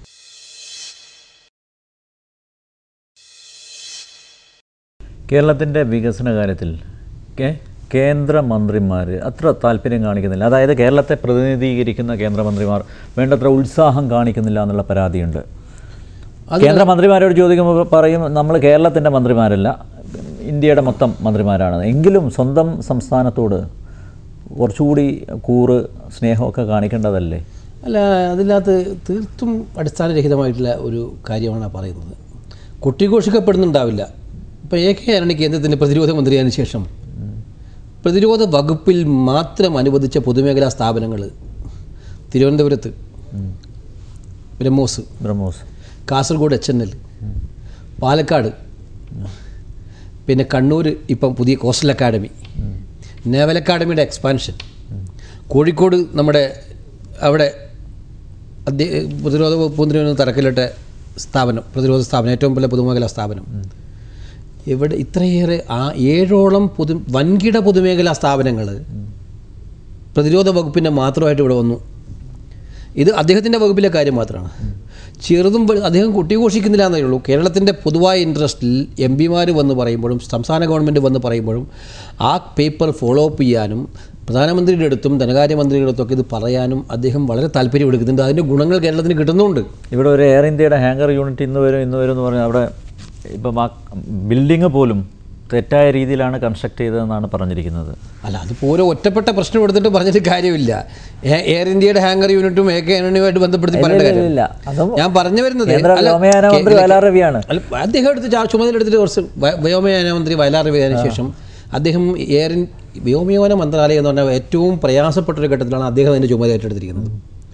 കേരളത്തിൻ്റെ വികസന കാര്യത്തിൽ കേ- കേന്ദ്രമന്ത്രിമാർ അത്ര താല്പര്യം കാണിക്കുന്നില്ല അതായത് കേരളത്തെ പ്രതിനിധീകരിക്കുന്ന കേന്ദ്രമന്ത്രിമാർ വേണ്ടത്ര ഉത്സാഹം കാണിക്കുന്നില്ല എന്നുള്ള പരാതിയുണ്ട് കേന്ദ്രമന്ത്രിമാരോട് ചോദിക്കുമ്പോൾ പറയും നമ്മൾ കേരളത്തിൻ്റെ മന്ത്രിമാരല്ല ഇന്ത്യയുടെ മൊത്തം മന്ത്രിമാരാണ് എങ്കിലും സ്വന്തം സംസ്ഥാനത്തോട് കുറച്ചുകൂടി കൂറ് സ്നേഹമൊക്കെ കാണിക്കേണ്ടതല്ലേ അല്ല അതിനകത്ത് തീർത്തും അടിസ്ഥാനരഹിതമായിട്ടുള്ള ഒരു കാര്യമാണ് ആ പറയുന്നത് കൊട്ടിഘോഷിക്കപ്പെടുന്നുണ്ടാവില്ല ഇപ്പോൾ എ കെ ആന്റണി കേന്ദ്രത്തിൻ്റെ പ്രതിരോധ മന്ത്രിയായതിനു ശേഷം പ്രതിരോധ വകുപ്പിൽ മാത്രം അനുവദിച്ച പൊതുമേഖലാ സ്ഥാപനങ്ങൾ തിരുവനന്തപുരത്ത് BrahMos BrahMos Kasaragod H N L Palakkad പിന്നെ കണ്ണൂർ ഇപ്പം പുതിയ കോസ്റ്റൽ അക്കാഡമി നേവൽ അക്കാഡമിയുടെ എക്സ്പാൻഷൻ കോഴിക്കോട് നമ്മുടെ അവിടെ അധ്യ പ്രതിരോധ വകുപ്പ് മന്ത്രി ഒന്ന് തറക്കല്ലിട്ട സ്ഥാപനം പ്രതിരോധ സ്ഥാപനം ഏറ്റവും വലിയ പൊതുമേഖലാ സ്ഥാപനം ഇവിടെ ഇത്രയേറെ ആ ഏഴോളം പൊതു വൻകിട പൊതുമേഖലാ സ്ഥാപനങ്ങൾ പ്രതിരോധ വകുപ്പിൻ്റെ മാത്രമായിട്ട് ഇവിടെ വന്നു ഇത് അദ്ദേഹത്തിൻ്റെ വകുപ്പിലെ കാര്യം മാത്രമാണ് ചെറുതും വലു- അദ്ദേഹം കുട്ടിഘോഷിക്കുന്നില്ല എന്നേ ഉള്ളൂ കേരളത്തിൻ്റെ പൊതുവായ ഇൻട്രസ്റ്റിൽ എം പിമാർ വന്ന് പറയുമ്പോഴും സംസ്ഥാന ഗവൺമെൻറ് വന്ന് പറയുമ്പോഴും ആ പേപ്പർ ഫോളോ അപ്പ് ചെയ്യാനും പ്രധാനമന്ത്രിയുടെ അടുത്തും ധനകാര്യമന്ത്രിയുടെ അടുത്തും ഒക്കെ ഇത് പറയാനും അദ്ദേഹം വളരെ താല്പര്യം എടുക്കുന്നുണ്ട് അതിൻ്റെ ഗുണങ്ങൾ കേരളത്തിന് കിട്ടുന്നുമുണ്ട് ഇവിടെ ഒരു എയർ ഇന്ത്യയുടെ ഹാങ്കർ യൂണിറ്റ് ഇന്ന് വരും ഇന്ന് വരും എന്ന് പറഞ്ഞാൽ അവിടെ ഇപ്പം ആ ബിൽഡിങ് പോലും തെറ്റായ രീതിയിലാണ് കൺസ്ട്രക്ട് ചെയ്തതെന്നാണ് പറഞ്ഞിരിക്കുന്നത് അല്ല അതിപ്പോൾ ഒറ്റപ്പെട്ട പ്രശ്നം എടുത്തിട്ട് പറഞ്ഞിട്ട് കാര്യമില്ല എ- എയർ ഇന്ത്യയുടെ ഹാങ്കർ യൂണിറ്റും എ കെ ആന്റണിയുമായിട്ട് ബന്ധപ്പെടുത്തി പറയേണ്ട കാര്യം ഇല്ല അതും ഞാൻ പറഞ്ഞു വരുന്നത് കേന്ദ്ര അല്ല, വ്യോമയാന മന്ത്രി കേ- വയലാർ രവിയാണ് അല്ല അദ്ദേഹം എടുത്ത് ചാ- ചുമതല എടുത്തിട്ട് കുറച്ച് വ- വ്യോമയാന മന്ത്രി വയലാർ രവിയതിനു ശേഷം അദ്ദേഹം എയർ ഇൻ- വ്യോമയാന മന്ത്രാലയം എന്ന് പറഞ്ഞാൽ ഏറ്റവും പ്രയാസപ്പെട്ട ഒരു ഘട്ടത്തിലാണ് അദ്ദേഹം അതിൻ്റെ ചുമതല ഏറ്റെടുത്തിരിക്കുന്നത്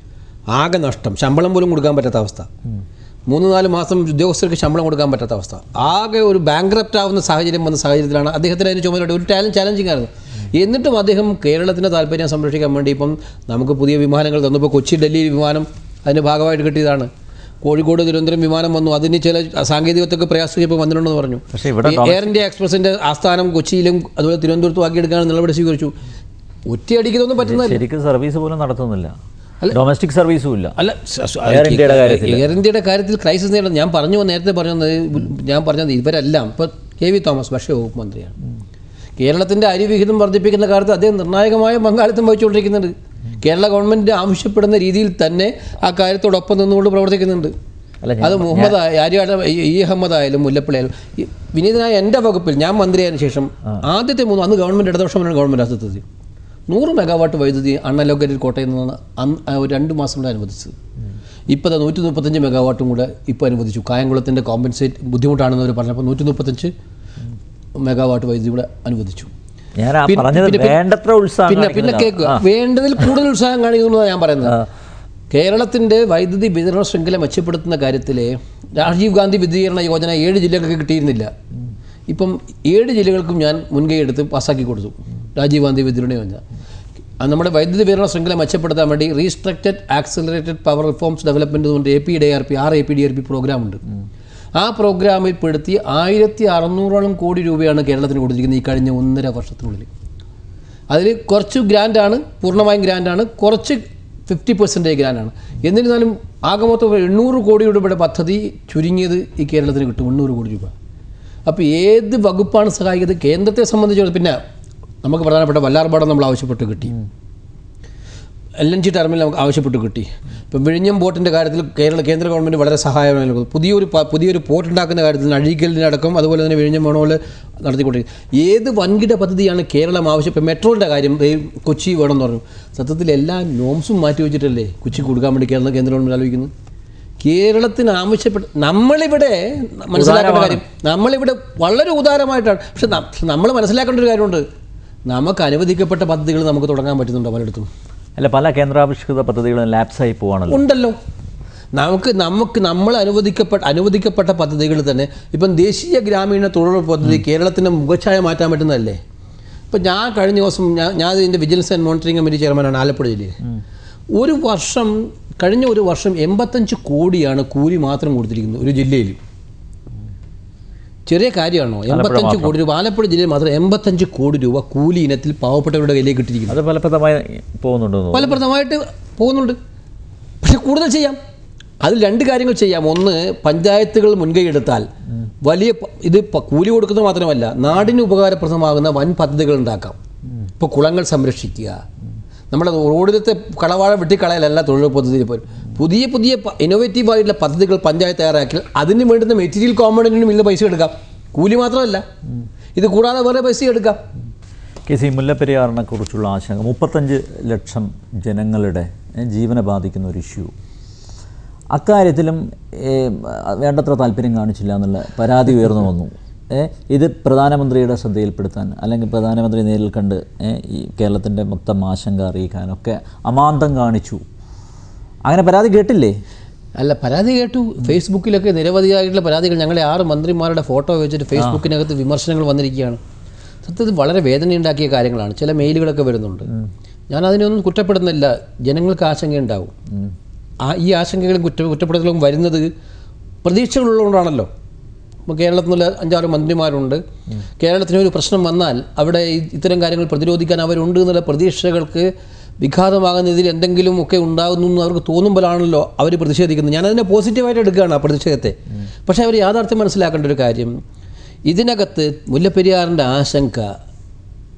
ആകെ നഷ്ടം ശമ്പളം പോലും കൊടുക്കാൻ പറ്റാത്ത അവസ്ഥ മൂന്ന് നാല് മാസം ഉദ്യോഗസ്ഥർക്ക് ശമ്പളം കൊടുക്കാൻ പറ്റാത്ത അവസ്ഥ ആകെ ഒരു ബാങ്ക്രപ്റ്റ് ആവുന്ന സാഹചര്യം വന്ന സാഹചര്യത്തിലാണ് അദ്ദേഹത്തിന് അതിന് ചുമതല ഒരു ടാലൻറ്റ് ചാലഞ്ചിങ് ആയിരുന്നു എന്നിട്ടും അദ്ദേഹം കേരളത്തിൻ്റെ താല്പര്യം സംരക്ഷിക്കാൻ വേണ്ടി ഇപ്പം നമുക്ക് പുതിയ വിമാനങ്ങൾ തന്നു ഇപ്പോൾ കൊച്ചി ഡൽഹി വിമാനം അതിൻ്റെ ഭാഗമായിട്ട് കിട്ടിയതാണ് കോഴിക്കോട് തിരുവനന്തപുരം വിമാനം വന്നു അതിന് ചില സാങ്കേതികത്വക്ക് പ്രയാസം ഇപ്പോൾ വന്നിട്ടുണ്ടെന്ന് പറഞ്ഞു പക്ഷേ ഇവിടെ ഈ എയർ ഇന്ത്യ എക്സ്പ്രസിൻ്റെ ആസ്ഥാനം കൊച്ചിയിലും അതുപോലെ തിരുവനന്തപുരത്തും ആക്കിയെടുക്കാൻ നിലപടി സ്വീകരിച്ചു ഒറ്റയടിക്കുന്നൊന്നും പറ്റുന്നതല്ല ശരിക്കും സർവീസ് പോലും നടത്തുന്നില്ല ഡൊമസ്റ്റിക് സർവീസും ഇല്ല അല്ല സ- സ- എയർ ഇന്ത്യയുടെ കാര്യത്തിൽ. എയർ ഇന്ത്യയുടെ കാര്യത്തിൽ ക്രൈസിസ് നേരിടുന്നത് ഞാൻ പറഞ്ഞു നേരത്തെ പറഞ്ഞത് ഞാൻ പറഞ്ഞത് ഇവരെല്ലാം ഇപ്പോൾ കെ വി തോമസ് ഭക്ഷ്യ വകുപ്പ് മന്ത്രിയാണ് കേരളത്തിൻ്റെ അരിവിഹിതം വർദ്ധിപ്പിക്കുന്ന കാര്യത്തിൽ അദ്ദേഹം നിർണായകമായ പങ്കാളിത്തം വഹിച്ചുകൊണ്ടിരിക്കുന്നുണ്ട് കേരള ഗവൺമെൻറ് ആവശ്യപ്പെടുന്ന രീതിയിൽ തന്നെ ആ കാര്യത്തോടൊപ്പം നിന്നുകൊണ്ട് പ്രവർത്തിക്കുന്നുണ്ട് അല്ല അത് മുഹമ്മദ് ആയ- ആര്യാട് ഈ- ഈ അഹമ്മദ് ആയാലും മുല്ലപ്പള്ളി ആയാലും ഈ വിനീതനായ എൻ്റെ വകുപ്പിൽ ഞാൻ മന്ത്രിയായതിനു ശേഷം ആദ്യത്തെ മൂന്ന് അന്ന് ഗവൺമെൻറ് ഇടതുപക്ഷമാണ് ഗവൺമെൻറ് അസത്യത്തിൽ നൂറ് മെഗാവാട്ട് വൈദ്യുതി അൺഅലോക്കേറ്റഡ് കോട്ടയിൽ നിന്ന് അന്ന് ആ ഒരു രണ്ട് മാസം കൊണ്ട് അനുവദിച്ചത് ഇപ്പോൾ അത് നൂറ്റി മുപ്പത്തഞ്ച് മെഗാവാട്ടും കൂടെ ഇപ്പോൾ അനുവദിച്ചു കായംകുളത്തിൻ്റെ കോമ്പൻസേറ്റ് ബുദ്ധിമുട്ടാണെന്ന് അവർ പറഞ്ഞപ്പോൾ നൂറ്റി മുപ്പത്തഞ്ച് മെഗാവാട്ട് വൈദ്യുതി കൂടെ അനുവദിച്ചു ഞാൻ ആ പിന്നെ- പറഞ്ഞത് പിന്നെ- വേണ്ടത്ര ഉത്സാഹം പിന്നെ പിന്നെ കാണിക്കുന്നില്ല. കേൾക്കുക വേണ്ടതിൽ കൂടുതൽ ഉത്സാഹം കാണിക്കുന്നതാണ് ഞാൻ പറയുന്നത് കേരളത്തിൻ്റെ വൈദ്യുതി വിതരണ ശൃംഖല മെച്ചപ്പെടുത്തുന്ന കാര്യത്തിൽ രാജീവ് ഗാന്ധി വിദ്യുതീകരണ യോജന ഏഴ് ജില്ലകൾക്ക് കിട്ടിയിരുന്നില്ല ഇപ്പം ഏഴ് ജില്ലകൾക്കും ഞാൻ മുൻകൈ എടുത്ത് പാസ്സാക്കി കൊടുത്തു രാജീവ് ഗാന്ധി വിദ്യുതീകരണ യോജന അത് നമ്മുടെ വൈദ്യുതി വിതരണ ശൃംഖല മെച്ചപ്പെടുത്താൻ വേണ്ടി restructured accelerated power reforms development കൊണ്ട് A P D R P R A P D R P program ഉണ്ട് ആ പ്രോഗ്രാമിൽ പെടുത്തി ആയിരത്തി അറുന്നൂറോളം കോടി രൂപയാണ് കേരളത്തിന് കൊടുത്തിരിക്കുന്നത് ഈ കഴിഞ്ഞ ഒന്നര വർഷത്തിനുള്ളിൽ അതിൽ കുറച്ച് ഗ്രാൻഡാണ് പൂർണ്ണമായും ഗ്രാൻഡാണ് കുറച്ച് ഫിഫ്റ്റി പെർസെൻറ്റേജ് ഗ്രാൻഡാണ് എന്നിരുന്നാലും ആകെ മൊത്തം എണ്ണൂറ് കോടി രൂപയുടെ പദ്ധതി ചുരുങ്ങിയത് ഈ കേരളത്തിന് കിട്ടും എണ്ണൂറ് കോടി രൂപ അപ്പോൾ ഏത് വകുപ്പാണ് സഹായിക്കുന്നത് കേന്ദ്രത്തെ സംബന്ധിച്ചിടത്തോളം പിന്നെ നമുക്ക് പ്രധാനപ്പെട്ട വല്ലാർപാടം നമ്മൾ ആവശ്യപ്പെട്ട് കിട്ടി എൽ എൻ ജി ടെർമിനൽ നമുക്ക് ആവശ്യപ്പെട്ട് കിട്ടി ഇപ്പം വിഴിഞ്ഞം ബോട്ടിൻ്റെ കാര്യത്തിൽ കേരള കേന്ദ്ര ഗവൺമെൻറ് വളരെ സഹായമായി നൽകുന്നു പുതിയൊരു പ- പുതിയൊരു പോർട്ട് ഉണ്ടാക്കുന്ന കാര്യത്തിൽ അഴീക്കലിനടക്കം അതുപോലെ തന്നെ വിഴിഞ്ഞം വേണോല് നടത്തിക്കൊണ്ടിരിക്കുന്നത് ഏത് വൻകിട പദ്ധതിയാണ് കേരളം ആവശ്യം ഇപ്പം മെട്രോയുടെ കാര്യം ഈ കൊച്ചി വേണമെന്ന് പറഞ്ഞു സത്യത്തിൽ എല്ലാ നോംസും മാറ്റി വെച്ചിട്ടല്ലേ കൊച്ചി കൊടുക്കാൻ വേണ്ടി കേരള കേന്ദ്ര ഗവൺമെൻറ് ആലോചിക്കുന്നത് കേരളത്തിന് ആവശ്യപ്പെട്ട് നമ്മളിവിടെ മനസ്സിലാക്കേണ്ട കാര്യം നമ്മളിവിടെ വളരെ ഉദാരമായിട്ടാണ് പക്ഷെ നമ്മൾ മനസ്സിലാക്കേണ്ട ഒരു കാര്യമുണ്ട് നമുക്ക് അനുവദിക്കപ്പെട്ട പദ്ധതികൾ നമുക്ക് തുടങ്ങാൻ പറ്റുന്നുണ്ടോ പലയിടത്തും അല്ല പല കേന്ദ്രാവിഷ്കൃത പദ്ധതികളും ലാപ്സായി പോവാണല്ലോ ഉണ്ടല്ലോ നമുക്ക് നമുക്ക് നമ്മൾ അനുവദിക്കപ്പെട്ട അനുവദിക്കപ്പെട്ട പദ്ധതികൾ തന്നെ ഇപ്പം ദേശീയ ഗ്രാമീണ തൊഴിലുറപ്പ് പദ്ധതി കേരളത്തിൻ്റെ മുഖച്ഛായ മാറ്റാൻ പറ്റുന്നതല്ലേ ഇപ്പം ഞാൻ കഴിഞ്ഞ ദിവസം ഞാൻ ഞാൻ ഇതിൻ്റെ വിജിലൻസ് ആൻഡ് മോണിറ്ററിംഗ് കമ്മിറ്റി ചെയർമാനാണ് ആലപ്പുഴ ജില്ലയിൽ ഒരു വർഷം കഴിഞ്ഞ ഒരു വർഷം എൺപത്തഞ്ച് കോടിയാണ് കൂലി മാത്രം കൊടുത്തിരിക്കുന്നത് ഒരു ജില്ലയിൽ ചെറിയ കാര്യമാണോ എൺപത്തഞ്ച് കോടി രൂപ ആലപ്പുഴ ജില്ലയിൽ മാത്രം എൺപത്തഞ്ച് കോടി രൂപ കൂലി ഇനത്തിൽ പാവപ്പെട്ടവരുടെ കയ്യിലേക്ക് കിട്ടിയിരിക്കുന്നു അത് ഫലപ്രദമായി പോകുന്നുണ്ടെന്ന് തോന്നുന്നു ഫലപ്രദമായിട്ട് പോകുന്നുണ്ട് പക്ഷെ കൂടുതൽ ചെയ്യാം അതിൽ രണ്ട് കാര്യങ്ങൾ ചെയ്യാം ഒന്ന് പഞ്ചായത്തുകൾ മുൻകൈ എടുത്താൽ വലിയ പ- ഇത് പ- കൂലി കൊടുക്കുന്നത് മാത്രമല്ല നാടിന് ഉപകാരപ്രദമാകുന്ന വൻ പദ്ധതികൾ ഉണ്ടാക്കാം ഇപ്പോൾ കുളങ്ങൾ സംരക്ഷിക്കുക നമ്മുടെ റോഡിലത്തെ കളവാഴ വെട്ടിക്കളയലല്ല തൊഴിലുറപ്പ് പദ്ധതി പോലും പുതിയ പുതിയ ഇന്നോവേറ്റീവ് ആയിട്ടുള്ള പദ്ധതികൾ പഞ്ചായത്ത് തയ്യാറാക്കിയാൽ അതിന് വേണ്ടുന്ന മെറ്റീരിയൽ കോമ്പണൻറ്റിനും ഇന്ന് പൈസ എടുക്കാം കൂലി മാത്രമല്ല ഇത് കൂടാതെ വേറെ പൈസ എടുക്കാം കെ സി മുല്ലപ്പെരിയാറിനെ കുറിച്ചുള്ള ആശങ്ക മുപ്പത്തഞ്ച് ലക്ഷം ജനങ്ങളുടെ ഏ, ജീവനെ ബാധിക്കുന്ന ഒരു ഇഷ്യൂ അക്കാര്യത്തിലും ഏ, വേണ്ടത്ര താല്പര്യം കാണിച്ചില്ല എന്നുള്ള പരാതി ഉയർന്നു വന്നു ഏ, ഇത് പ്രധാനമന്ത്രിയുടെ ശ്രദ്ധയിൽപ്പെടുത്താൻ അല്ലെങ്കിൽ പ്രധാനമന്ത്രി നേരിൽ കണ്ട് ഏ, ഈ കേരളത്തിൻ്റെ മൊത്തം ആശങ്ക അറിയിക്കാനൊക്കെ അമാന്തം കാണിച്ചു അങ്ങനെ പരാതി കേട്ടില്ലേ അല്ല പരാതി കേട്ടു ഫേസ്ബുക്കിലൊക്കെ നിരവധിയായിട്ടുള്ള പരാതികൾ ഞങ്ങളെ ആറ് മന്ത്രിമാരുടെ ഫോട്ടോ വെച്ചിട്ട് ഫേസ്ബുക്കിനകത്ത് വിമർശനങ്ങൾ വന്നിരിക്കുകയാണ് സത്യത്തിൽ വളരെ വേദനയുണ്ടാക്കിയ കാര്യങ്ങളാണ് ചില മെയിലുകളൊക്കെ വരുന്നുണ്ട് ഞാൻ അതിനൊന്നും കുറ്റപ്പെടുന്നില്ല ജനങ്ങൾക്ക് ആശങ്കയുണ്ടാവും ആ ഈ ആശങ്കകളും കുറ്റ കുറ്റപ്പെടുത്തലും വരുന്നത് പ്രതീക്ഷകളുള്ളതുകൊണ്ടാണല്ലോ ഇപ്പോൾ കേരളത്തിൽ നിന്നുള്ള അഞ്ചാറ് മന്ത്രിമാരുണ്ട് കേരളത്തിന് ഒരു പ്രശ്നം വന്നാൽ അവിടെ ഈ- ഇത്തരം കാര്യങ്ങൾ പ്രതിരോധിക്കാൻ അവരുണ്ട് എന്നുള്ള പ്രതീക്ഷകൾക്ക് വിഘാതമാകുന്ന ഇതിൽ എന്തെങ്കിലും ഒക്കെ ഉണ്ടാകുന്നു എന്ന് അവർക്ക് തോന്നുമ്പോഴാണല്ലോ അവർ പ്രതിഷേധിക്കുന്നത് ഞാനതിനെ പോസിറ്റീവായിട്ട് എടുക്കുകയാണ് ആ പ്രതിഷേധത്തെ പക്ഷേ അവർ യാഥാർത്ഥ്യം മനസ്സിലാക്കേണ്ട ഒരു കാര്യം ഇതിനകത്ത് മുല്ലപ്പെരിയാറിൻ്റെ ആശങ്ക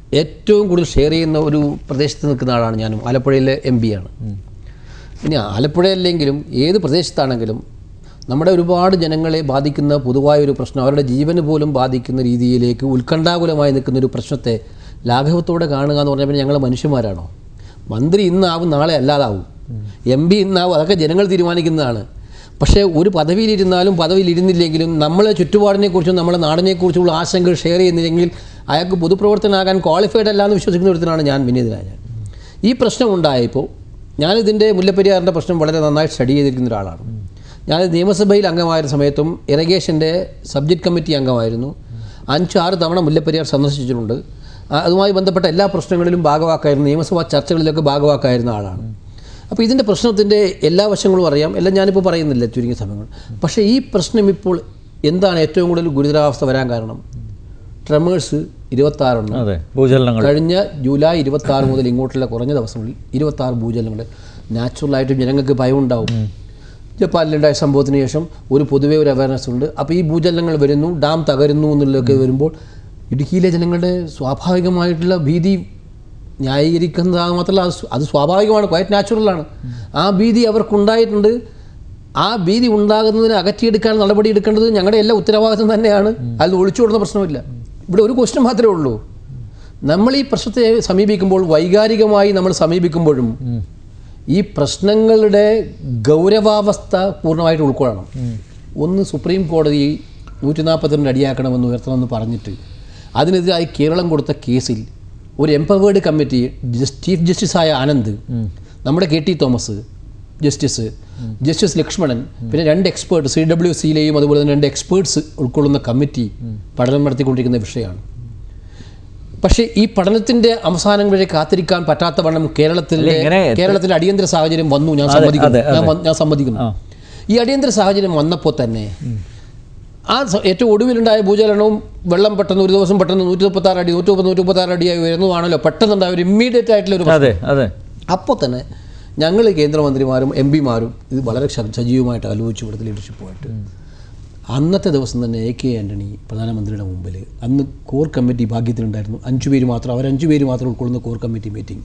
ഏറ്റവും കൂടുതൽ ഷെയർ ചെയ്യുന്ന ഒരു പ്രദേശത്ത് നിൽക്കുന്ന ആളാണ് ഞാനും ആലപ്പുഴയിലെ എം ആണ് ഇനി ആലപ്പുഴയല്ലെങ്കിലും ഏത് പ്രദേശത്താണെങ്കിലും നമ്മുടെ ഒരുപാട് ജനങ്ങളെ ബാധിക്കുന്ന പൊതുവായ ഒരു പ്രശ്നം അവരുടെ ജീവന് പോലും ബാധിക്കുന്ന രീതിയിലേക്ക് ഉത്കണ്ഠാകുലമായി നിൽക്കുന്ന ഒരു പ്രശ്നത്തെ ലാഘവത്തോടെ കാണുക എന്ന് പറഞ്ഞാൽ പിന്നെ ഞങ്ങൾ മനുഷ്യന്മാരാണോ മന്ത്രി ഇന്നാവും നാളെ അല്ലാതാവും എം പി ഇന്നാവും അതൊക്കെ ജനങ്ങൾ തീരുമാനിക്കുന്നതാണ് പക്ഷേ ഒരു പദവിയിലിരുന്നാലും പദവിയിലിരുന്നില്ലെങ്കിലും നമ്മളെ ചുറ്റുപാടിനെക്കുറിച്ചും നമ്മുടെ നാടിനെക്കുറിച്ചുള്ള ആശങ്കകൾ ഷെയർ ചെയ്യുന്നില്ലെങ്കിൽ അയാൾക്ക് പൊതുപ്രവർത്തനാകാൻ ക്വാളിഫൈഡ് അല്ല എന്ന് വിശ്വസിക്കുന്ന ഒരുത്തനാണ് ഞാൻ വിനീതനായ ഞാൻ ഈ പ്രശ്നം ഉണ്ടായപ്പോൾ ഞാനിതിൻ്റെ മുല്ലപ്പെരിയാറിൻ്റെ പ്രശ്നം വളരെ നന്നായി സ്റ്റഡി ചെയ്തിരിക്കുന്ന ഒരാളാണ് ഞാൻ നിയമസഭയിൽ അംഗമായിരുന്ന സമയത്തും ഇറിഗേഷൻ്റെ സബ്ജക്ട് കമ്മിറ്റി അംഗമായിരുന്നു അഞ്ച് ആറ് തവണ മുല്ലപ്പെരിയാർ സന്ദർശിച്ചിട്ടുണ്ട് ആ- അതുമായി ബന്ധപ്പെട്ട എല്ലാ പ്രശ്നങ്ങളിലും ഭാഗവാക്കായിരുന്നു നിയമസഭാ ചർച്ചകളിലൊക്കെ ഭാഗവാക്കായിരുന്ന ആളാണ് അപ്പോൾ ഇതിൻ്റെ പ്രശ്നത്തിൻ്റെ എല്ലാ വശങ്ങളും അറിയാം എല്ലാം ഞാനിപ്പോൾ പറയുന്നില്ല ചുരുങ്ങിയ സമയങ്ങൾ പക്ഷേ ഈ പ്രശ്നം ഇപ്പോൾ എന്താണ് ഏറ്റവും കൂടുതൽ ഗുരുതരാവസ്ഥ വരാൻ കാരണം ട്രമേഴ്സ് ഇരുപത്താറെണ്ണം അതെ ഭൂചലനങ്ങൾ കഴിഞ്ഞ ജൂലൈ ഇരുപത്തി ആറ് മുതൽ ഇങ്ങോട്ടുള്ള കുറഞ്ഞ ദിവസങ്ങളിൽ ഇരുപത്തി ആറ് ഭൂചലനങ്ങൾ നാച്ചുറലായിട്ടും ജനങ്ങൾക്ക് ഭയം ഉണ്ടാവും ജപ്പാനിലുണ്ടായ സംഭവത്തിന് ശേഷം ഒരു പൊതുവെ ഒരു അവയർനെസ് ഉണ്ട് അപ്പോൾ ഈ ഭൂചലനങ്ങൾ വരുന്നു ഡാം തകരുന്നു എന്നുള്ളതൊക്കെ വരുമ്പോൾ ഇടുക്കിയിലെ ജനങ്ങളുടെ സ്വാഭാവികമായിട്ടുള്ള ഭീതി ന്യായീകരിക്കുന്നത് മാത്രമല്ല അത് സ്വ- അത് സ്വാഭാവികമാണ് ക്വയറ്റ് നാച്ചുറലാണ് ആ ഭീതി അവർക്കുണ്ടായിട്ടുണ്ട് ആ ഭീതി ഉണ്ടാകുന്നതിന് അകറ്റിയെടുക്കാൻ നടപടി എടുക്കേണ്ടത് ഞങ്ങളുടെ എല്ലാ ഉത്തരവാദിത്വം തന്നെയാണ് അത് ഒളിച്ചുകൊടുന്ന പ്രശ്നമില്ല ഇവിടെ ഒരു ക്വസ്റ്റ്യൻ മാത്രമേ ഉള്ളൂ നമ്മൾ ഈ പ്രശ്നത്തെ സമീപിക്കുമ്പോൾ വൈകാരികമായി നമ്മൾ സമീപിക്കുമ്പോഴും ഈ പ്രശ്നങ്ങളുടെ ഗൗരവാവസ്ഥ പൂർണ്ണമായിട്ട് ഉൾക്കൊള്ളണം ഒന്ന് സുപ്രീം കോടതി നൂറ്റി നാൽപ്പത്തിരണ്ട് അടിയാക്കണമെന്ന് ഉയർത്തണമെന്ന് പറഞ്ഞിട്ട് അതിനെതിരായി കേരളം കൊടുത്ത കേസിൽ ഒരു എംപവേർഡ് കമ്മിറ്റി ജസ് ചീഫ് ജസ്റ്റിസായ ആനന്ദ് നമ്മുടെ K T Thomas justice justice Lakshmanan പിന്നെ രണ്ട് എക്സ്പേർട്ട് സി ഡബ്ല്യു സിയിലെയും അതുപോലെ തന്നെ രണ്ട് എക്സ്പേർട്സ് ഉൾക്കൊള്ളുന്ന കമ്മിറ്റി പഠനം നടത്തിക്കൊണ്ടിരിക്കുന്ന വിഷയമാണ് പക്ഷേ ഈ പഠനത്തിന്റെ അവസാനം വരെ കാത്തിരിക്കാൻ പറ്റാത്ത വണ്ണം കേരളത്തിലെ ഇങ്ങനെ കേരളത്തിലെ അടിയന്തര സാഹചര്യം വന്നു ഞാൻ സമ്മതിക്കുന്നു ഞാൻ വ- ഞാൻ സമ്മതിക്കുന്നു ഈ അടിയന്തര സാഹചര്യം വന്നപ്പോൾ തന്നെ ആ സ- ഏറ്റവും ഒടുവിലുണ്ടായ ഭൂചലനവും വെള്ളം പെട്ടെന്ന് ഒരു ദിവസം പെട്ടെന്ന് നൂറ്റി മുപ്പത്തി ആറ് അടി നൂറ്റി മുപ്പത് നൂറ്റി മുപ്പത്തി ആറ് അടിയായി ഉയർന്നതാണല്ലോ പെട്ടെന്നുണ്ടായ ഒരു ഇമ്മീഡിയറ്റ് ആയിട്ടുള്ള ഒരു അതെ അതെ അപ്പോൾ തന്നെ ഞങ്ങൾ കേന്ദ്രമന്ത്രിമാരും എം പിമാരും ഇത് വളരെ ശ- സജീവമായിട്ട് ആലോചിച്ചു ഇവിടുത്തെ ലീഡർഷിപ്പുമായിട്ട് അന്നത്തെ ദിവസം തന്നെ എ കെ ആൻ്റണി പ്രധാനമന്ത്രിയുടെ മുമ്പിൽ അന്ന് കോർ കമ്മിറ്റി ഭാഗ്യത്തിലുണ്ടായിരുന്നു അഞ്ചു പേര് മാത്രം അവർ അഞ്ചു പേര് മാത്രം ഉൾക്കൊള്ളുന്ന കോർ കമ്മിറ്റി മീറ്റിംഗ്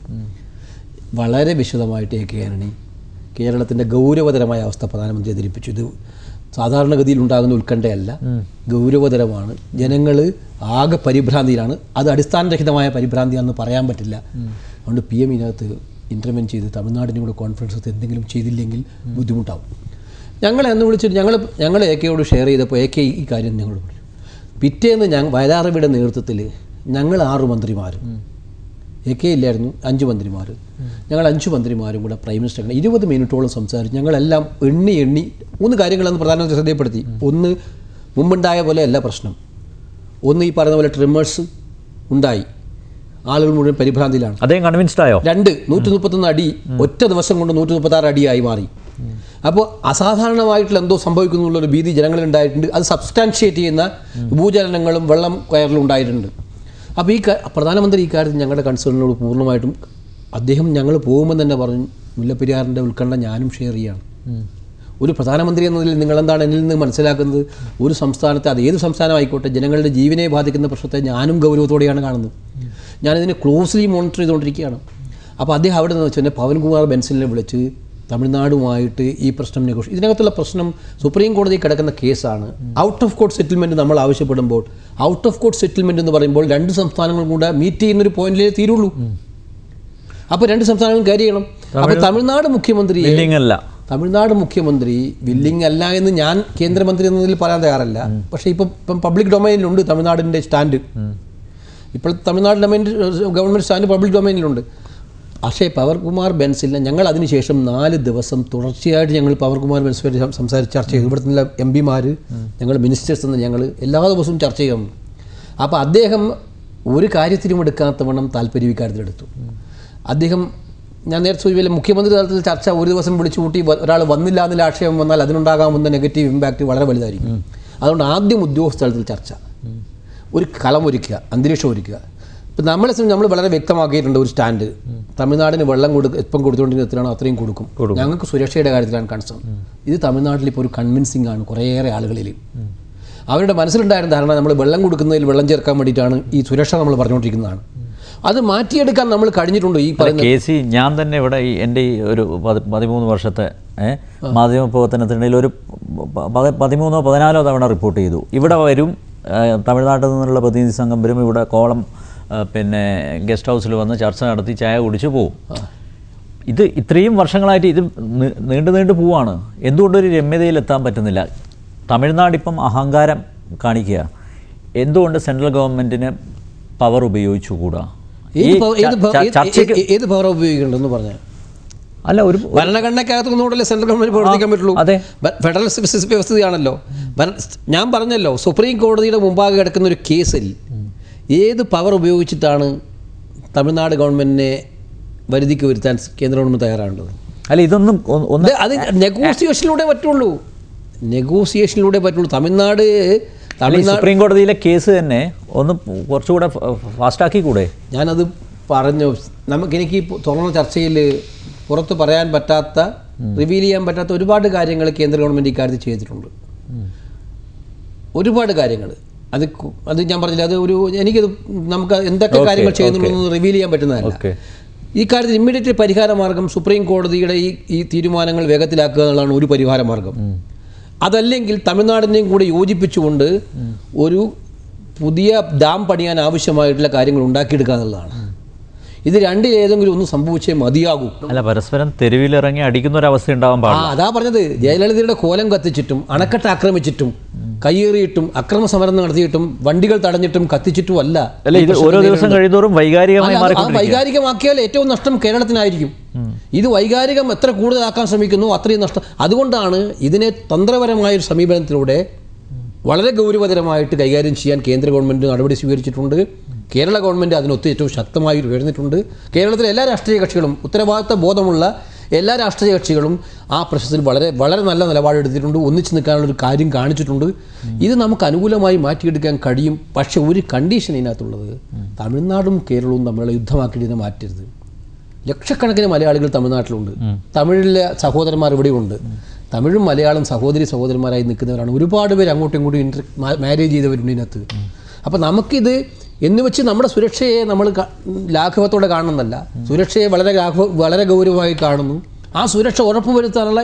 വളരെ വിശദമായിട്ട് എ കെ ആൻ്റണി കേരളത്തിൻ്റെ ഗൗരവതരമായ അവസ്ഥ പ്രധാനമന്ത്രിയെ ധരിപ്പിച്ചു ഇത് സാധാരണഗതിയിൽ ഉണ്ടാകുന്ന ഉത്കണ്ഠയല്ല ഗൗരവതരമാണ് ജനങ്ങൾ ആകെ പരിഭ്രാന്തിയിലാണ് അത് അടിസ്ഥാനരഹിതമായ പരിഭ്രാന്തിയാണെന്ന് പറയാൻ പറ്റില്ല അതുകൊണ്ട് പി എം ഇതിനകത്ത് ഇൻ്റർവെൻ ചെയ്ത് തമിഴ്നാടിൻ്റെ കൂടെ കോൺഫറൻസ് എടുത്ത് എന്തെങ്കിലും ചെയ്തില്ലെങ്കിൽ ബുദ്ധിമുട്ടാവും ഞങ്ങളെ അന്ന് വിളിച്ചിട്ട് ഞങ്ങൾ ഞങ്ങൾ എ കെയോട് ഷെയർ ചെയ്തപ്പോൾ എ കെ ഈ കാര്യം ഞങ്ങളോട് പറഞ്ഞു പിറ്റേന്ന് ഞങ്ങൾ വയലാറബിയുടെ നേതൃത്വത്തിൽ ഞങ്ങൾ ആറ് മന്ത്രിമാരും എ കെ ഇല്ലായിരുന്നു അഞ്ച് മന്ത്രിമാർ ഞങ്ങൾ അഞ്ച് മന്ത്രിമാരും കൂടെ പ്രൈം മിനിസ്റ്റർ ഇരുപത് മിനിറ്റോളം സംസാരിച്ചു ഞങ്ങളെല്ലാം എണ്ണി എണ്ണി മൂന്ന് കാര്യങ്ങളെന്ന് പ്രധാനമന്ത്രി ശ്രദ്ധയപ്പെടുത്തി ഒന്ന് മുമ്പുണ്ടായ പോലെ അല്ല പ്രശ്നം ഒന്ന് ഈ പറയുന്ന പോലെ ട്രിമേഴ്സ് ഉണ്ടായി ആളുകൾ മുഴുവൻ പരിഭ്രാന്തിയിലാണ് അദ്ദേഹം കൺവിൻസ്ഡ് ആയോ രണ്ട് നൂറ്റി മുപ്പത്തൊന്ന് അടി ഒറ്റ ദിവസം കൊണ്ട് നൂറ്റി മുപ്പത്തി ആറ് അടിയായി മാറി അപ്പോൾ അസാധാരണമായിട്ടുള്ള എന്തോ സംഭവിക്കുന്നു എന്നുള്ളൊരു ഭീതി ജനങ്ങളിൽ ഉണ്ടായിട്ടുണ്ട് അത് സബ്സ്റ്റാൻഷിയേറ്റ് ചെയ്യുന്ന ഭൂചലനങ്ങളും വെള്ളം കയറലും ഉണ്ടായിട്ടുണ്ട് അപ്പോൾ ഈ ക- പ്രധാനമന്ത്രി ഈ കാര്യത്തിൽ ഞങ്ങളുടെ കൺസേണിനോട് പൂർണ്ണമായിട്ടും അദ്ദേഹം ഞങ്ങൾ പോകുമ്പോൾ തന്നെ പറഞ്ഞു മുല്ലപ്പെരിയാറിൻ്റെ ഉത്കണ്ഠ ഞാനും ഷെയർ ചെയ്യാണ് ഒരു പ്രധാനമന്ത്രി എന്നതിൽ നിങ്ങളെന്താണ് എന്നിൽ നിന്ന് മനസ്സിലാക്കുന്നത് ഒരു സംസ്ഥാനത്തെ അത് ഏത് സംസ്ഥാനമായിക്കോട്ടെ ജനങ്ങളുടെ ജീവനെ ബാധിക്കുന്ന പ്രശ്നത്തെ ഞാനും ഗൗരവത്തോടെയാണ് കാണുന്നത് ഞാനിതിനെ ക്ലോസ്ലി മോണിറ്റർ ചെയ്തുകൊണ്ടിരിക്കുകയാണ് അപ്പോൾ അദ്ദേഹം അവിടെ നിന്ന് വെച്ചാൽ പവൻകുമാർ ബെൻസിലിനെ വിളിച്ച് തമിഴ്നാടുമായിട്ട് ഈ പ്രശ്നം നെഗോഷി ഇതിനകത്തുള്ള പ്രശ്നം സുപ്രീം കോടതി കിടക്കുന്ന കേസാണ് ഔട്ട് ഓഫ് കോർട്ട് സെറ്റിൽമെൻറ്റ് നമ്മൾ ആവശ്യപ്പെടുമ്പോൾ ഔട്ട് ഓഫ് കോർട്ട് സെറ്റിൽമെൻറ്റ് എന്ന് പറയുമ്പോൾ രണ്ട് സംസ്ഥാനങ്ങളും കൂടെ മീറ്റ് ചെയ്യുന്നൊരു പോയിന്റിലേ തീരുള്ളൂ അപ്പോൾ രണ്ട് സംസ്ഥാനങ്ങളും കാര്യം ചെയ്യണം അപ്പോൾ തമിഴ്നാട് മുഖ്യമന്ത്രിയെ ബില്ലിംഗ് അല്ല തമിഴ്നാട് മുഖ്യമന്ത്രി വില്ലിംഗ് അല്ല എന്ന് ഞാൻ കേന്ദ്രമന്ത്രി എന്നതിൽ പറയാൻ തയ്യാറല്ല പക്ഷേ ഇപ്പം ഇപ്പം പബ്ലിക് ഡൊമൈനിലുണ്ട് തമിഴ്നാടിൻ്റെ സ്റ്റാൻഡ് ഇപ്പോൾ Tamil Nadu domain government stand public ഡൊമൈനിലുണ്ട് പക്ഷേ പവർകുമാർ ബെൻസിലിനെ ഞങ്ങൾ അതിനുശേഷം നാല് ദിവസം തുടർച്ചയായിട്ട് ഞങ്ങൾ പവർകുമാർ ബെൻസുമായിട്ട് സം- സംസാരിച്ച് ചർച്ച ചെയ്തു ഇവിടുത്തെ എം പിമാർ ഞങ്ങൾ മിനിസ്റ്റേഴ്സ് എന്ന് ഞങ്ങൾ എല്ലാ ദിവസവും ചർച്ച ചെയ്യുന്നു അപ്പോൾ അദ്ദേഹം ഒരു കാര്യത്തിനും എടുക്കാത്തവണ്ണം താല്പര്യം ഇക്കാര്യത്തിലെടുത്തു അദ്ദേഹം ഞാൻ നേരത്തെ സൂചിപ്പിച്ച മുഖ്യമന്ത്രി തലത്തിൽ ചർച്ച ഒരു ദിവസം വിളിച്ചു കൂട്ടി വ- ഒരാൾ വന്നില്ല എന്നുള്ള ആക്ഷേപം വന്നാൽ അതിനുണ്ടാകാവുന്ന നെഗറ്റീവ് ഇമ്പാക്റ്റ് വളരെ വലുതായിരിക്കും അതുകൊണ്ട് ആദ്യം ഉദ്യോഗസ്ഥ തലത്തിൽ ചർച്ച ഒരു കളം ഒരുക്കുക അന്തരീക്ഷം ഒരുക്കുക ഇപ്പം നമ്മളെ സംബന്ധിച്ച് നമ്മൾ വളരെ വ്യക്തമാക്കിയിട്ടുണ്ട് ഒരു സ്റ്റാൻഡ് തമിഴ്നാടിന് വെള്ളം കൊടുക്ക ഇപ്പം കൊടുത്തുകൊണ്ടിരുന്ന എത്രയാണോ അത്രയും കൊടുക്കും ഞങ്ങൾക്ക് സുരക്ഷയുടെ കാര്യത്തിലാണ് കൺസേൺ ഇത് തമിഴ്നാട്ടിൽ ഇപ്പോൾ ഒരു കൺവിൻസിങ് ആണ് കുറേയേറെ ആളുകളിൽ അവരുടെ മനസ്സിലുണ്ടായിരുന്ന ധാരണ നമ്മൾ വെള്ളം കൊടുക്കുന്നതിൽ വെള്ളം ചേർക്കാൻ വേണ്ടിയിട്ടാണ് ഈ സുരക്ഷ നമ്മൾ പറഞ്ഞുകൊണ്ടിരിക്കുന്നതാണ് അത് മാറ്റിയെടുക്കാൻ നമ്മൾ കഴിഞ്ഞിട്ടുണ്ടോ ഈ പറയുന്ന കെ സി ഞാൻ തന്നെ ഇവിടെ ഈ എൻ്റെ ഈ ഒരു പതി പതിമൂന്ന് വർഷത്തെ ഏ, മാധ്യമ പ്രവർത്തനത്തിനിടയിൽ ഒരു പ- പ- പതിമൂന്നോ പതിനാലോ തവണ റിപ്പോർട്ട് ചെയ്തു ഇവിടെ വരും ഏ, തമിഴ്നാട്ടിൽ നിന്നുള്ള പ്രതിനിധി സംഘം വരും ഇവിടെ കോളം ഏ, പിന്നെ ഗസ്റ്റ് ഹൗസിൽ വന്ന് ചർച്ച നടത്തി ചായ കുടിച്ച് പോവും ഇത് ഇത്രയും വർഷങ്ങളായിട്ട് ഇത് നീ- നീണ്ടു നീണ്ടു പോവാണ് എന്തുകൊണ്ടൊരു രമ്യതയിലെത്താൻ പറ്റുന്നില്ല തമിഴ്നാട് ഇപ്പം അഹങ്കാരം കാണിക്കുക എന്തുകൊണ്ട് സെൻട്രൽ ഗവൺമെൻറ്റിന് പവർ ഉപയോഗിച്ചുകൂടാ ഈ ഏത് പവ- ഏത് ച- പവ- ച- ഏത് ചർച്ചയ്ക്ക് ഏത് ഏത് പവർ ഉപയോഗിക്കേണ്ടതെന്ന് പറഞ്ഞാൽ അല്ല ഒരു ഭരണഘടനക്കകത്ത് നിന്നുകൊണ്ടല്ലേ സെൻട്രൽ ഗവൺമെന്റ് പ്രവർത്തിക്കാൻ പറ്റുള്ളൂ അതെ. ഭ- ഫെഡറൽ സിസ്റ്റ- വ്യവസ്ഥയാണല്ലോ ഭര- ഞാൻ പറഞ്ഞല്ലോ സുപ്രീം കോടതിയുടെ മുമ്പാകെ കിടക്കുന്ന ഒരു കേസിൽ ഏത് പവർ ഉപയോഗിച്ചിട്ടാണ് തമിഴ്നാട് ഗവൺമെന്റിനെ വരുതിക്ക് വരുത്താൻ കേന്ദ്ര ഗവൺമെന്റ് തയ്യാറാണ്ടത് അല്ല ഇതൊന്നും ഒ- ഒന്ന് ഇത് അത് നെഗോസിയേഷനിലൂടെ പറ്റുള്ളൂ നെഗോസിയേഷനിലൂടെ പറ്റുള്ളൂ തമിഴ്നാട് അല്ല, ഈ തമിഴ്നാട് സുപ്രീം കോടതിയിലെ കേസ് തന്നെ ഒന്ന് കുറച്ചുകൂടെ ഫാസ്റ്റാക്കി കൂടെ ഞാനത് പറഞ്ഞു നമുക്ക് എനിക്ക് ഈ തുറന്ന ചർച്ചയിൽ പുറത്ത് പറയാൻ പറ്റാത്ത റിവീൽ ചെയ്യാൻ പറ്റാത്ത ഒരുപാട് കാര്യങ്ങൾ കേന്ദ്ര ഗവൺമെൻറ് ഇക്കാര്യത്തിൽ ചെയ്തിട്ടുണ്ട് ഒരുപാട് കാര്യങ്ങൾ അത് കു- അത് ഞാൻ പറഞ്ഞില്ല അത് ഒരു എനിക്കത് നമുക്ക് എന്തൊക്കെ കാര്യങ്ങൾ ചെയ്യുന്നുണ്ടെന്ന് റിവീൽ ചെയ്യാൻ പറ്റുന്നതല്ല ഓക്കെ ഈ കാര്യത്തിൽ ഇമ്മീഡിയറ്റ് പരിഹാര മാർഗം സുപ്രീം കോടതിയുടെ ഈ ഈ തീരുമാനങ്ങൾ വേഗത്തിലാക്കുക എന്നുള്ളതാണ് ഒരു പരിഹാര മാർഗം അതല്ലെങ്കിൽ തമിഴ്നാടിനെയും കൂടി യോജിപ്പിച്ചുകൊണ്ട് ഒരു പുതിയ ഡാം പണിയാൻ ആവശ്യമായിട്ടുള്ള കാര്യങ്ങൾ ഉണ്ടാക്കിയെടുക്കുക എന്നുള്ളതാണ് ഇത് രണ്ടിൽ ഏതെങ്കിലും ഒന്ന് സംഭവിച്ചേ മതിയാകൂ അല്ല പരസ്പരം തെരുവിലിറങ്ങി അടിക്കുന്ന ഒരു അവസ്ഥ ഉണ്ടാവാൻ ആ പാടില്ല അതാ പറഞ്ഞത് ജയലളിതയുടെ കോലം കത്തിച്ചിട്ടും അണക്കെട്ട് ആക്രമിച്ചിട്ടും കയ്യേറിയിട്ടും അക്രമ സമരം നടത്തിയിട്ടും വണ്ടികൾ തടഞ്ഞിട്ടും കത്തിച്ചിട്ടും അല്ല അല്ല ഇത് ഓരോ ദിവസം കഴിയുന്നോറും വൈകാരികമായി അല്ല, അത് ആ മാറിക്കൊണ്ടിരിക്കുക വൈകാരികമാക്കിയാൽ ഏറ്റവും നഷ്ടം കേരളത്തിനായിരിക്കും ഇത് വൈകാരികം എത്ര കൂടുതലാക്കാൻ ശ്രമിക്കുന്നു അത്രയും നഷ്ടം അതുകൊണ്ടാണ് ഇതിനെ തന്ത്രപരമായ ഒരു സമീപനത്തിലൂടെ വളരെ ഗൗരവതരമായിട്ട് കൈകാര്യം ചെയ്യാൻ കേന്ദ്ര ഗവൺമെൻറ് നടപടി സ്വീകരിച്ചിട്ടുണ്ട് കേരള ഗവൺമെൻറ് അതിനൊത്ത് ഏറ്റവും ശക്തമായി ഉയർന്നിട്ടുണ്ട് കേരളത്തിലെ എല്ലാ രാഷ്ട്രീയ കക്ഷികളും ഉത്തരവാദിത്ത ബോധമുള്ള എല്ലാ രാഷ്ട്രീയ കക്ഷികളും ആ പ്രശ്നത്തിൽ വളരെ വളരെ നല്ല നിലപാടെടുത്തിട്ടുണ്ട് ഒന്നിച്ച് നിൽക്കാനുള്ള ഒരു കാര്യം കാണിച്ചിട്ടുണ്ട് ഇത് നമുക്ക് അനുകൂലമായി മാറ്റിയെടുക്കാൻ കഴിയും പക്ഷേ ഒരു കണ്ടീഷൻ ഇതിനകത്തുള്ളത് തമിഴ്നാടും കേരളവും തമ്മിലുള്ള യുദ്ധമാക്കിയിട്ട് ഇതിനെ മാറ്റരുത് ലക്ഷക്കണക്കിന് മലയാളികൾ തമിഴ്നാട്ടിലുണ്ട് തമിഴിലെ സഹോദരന്മാർ ഇവിടെയുണ്ട് തമിഴും മലയാളം സഹോദരി സഹോദരന്മാരായി നിൽക്കുന്നവരാണ് ഒരുപാട് പേര് അങ്ങോട്ടും ഇങ്ങോട്ടും ഇൻ്റർ മാരേജ് ചെയ്തവരുണ്ട് ഇതിനകത്ത് അപ്പോൾ നമുക്കിത് എന്ന് വെച്ച് നമ്മുടെ സുരക്ഷയെ നമ്മൾ ക- ലാഘവത്തോടെ കാണുന്നല്ല സുരക്ഷയെ വളരെ ലാഘവ വളരെ ഗൗരവമായി കാണുന്നു ആ സുരക്ഷ ഉറപ്പുവരുത്താനുള്ള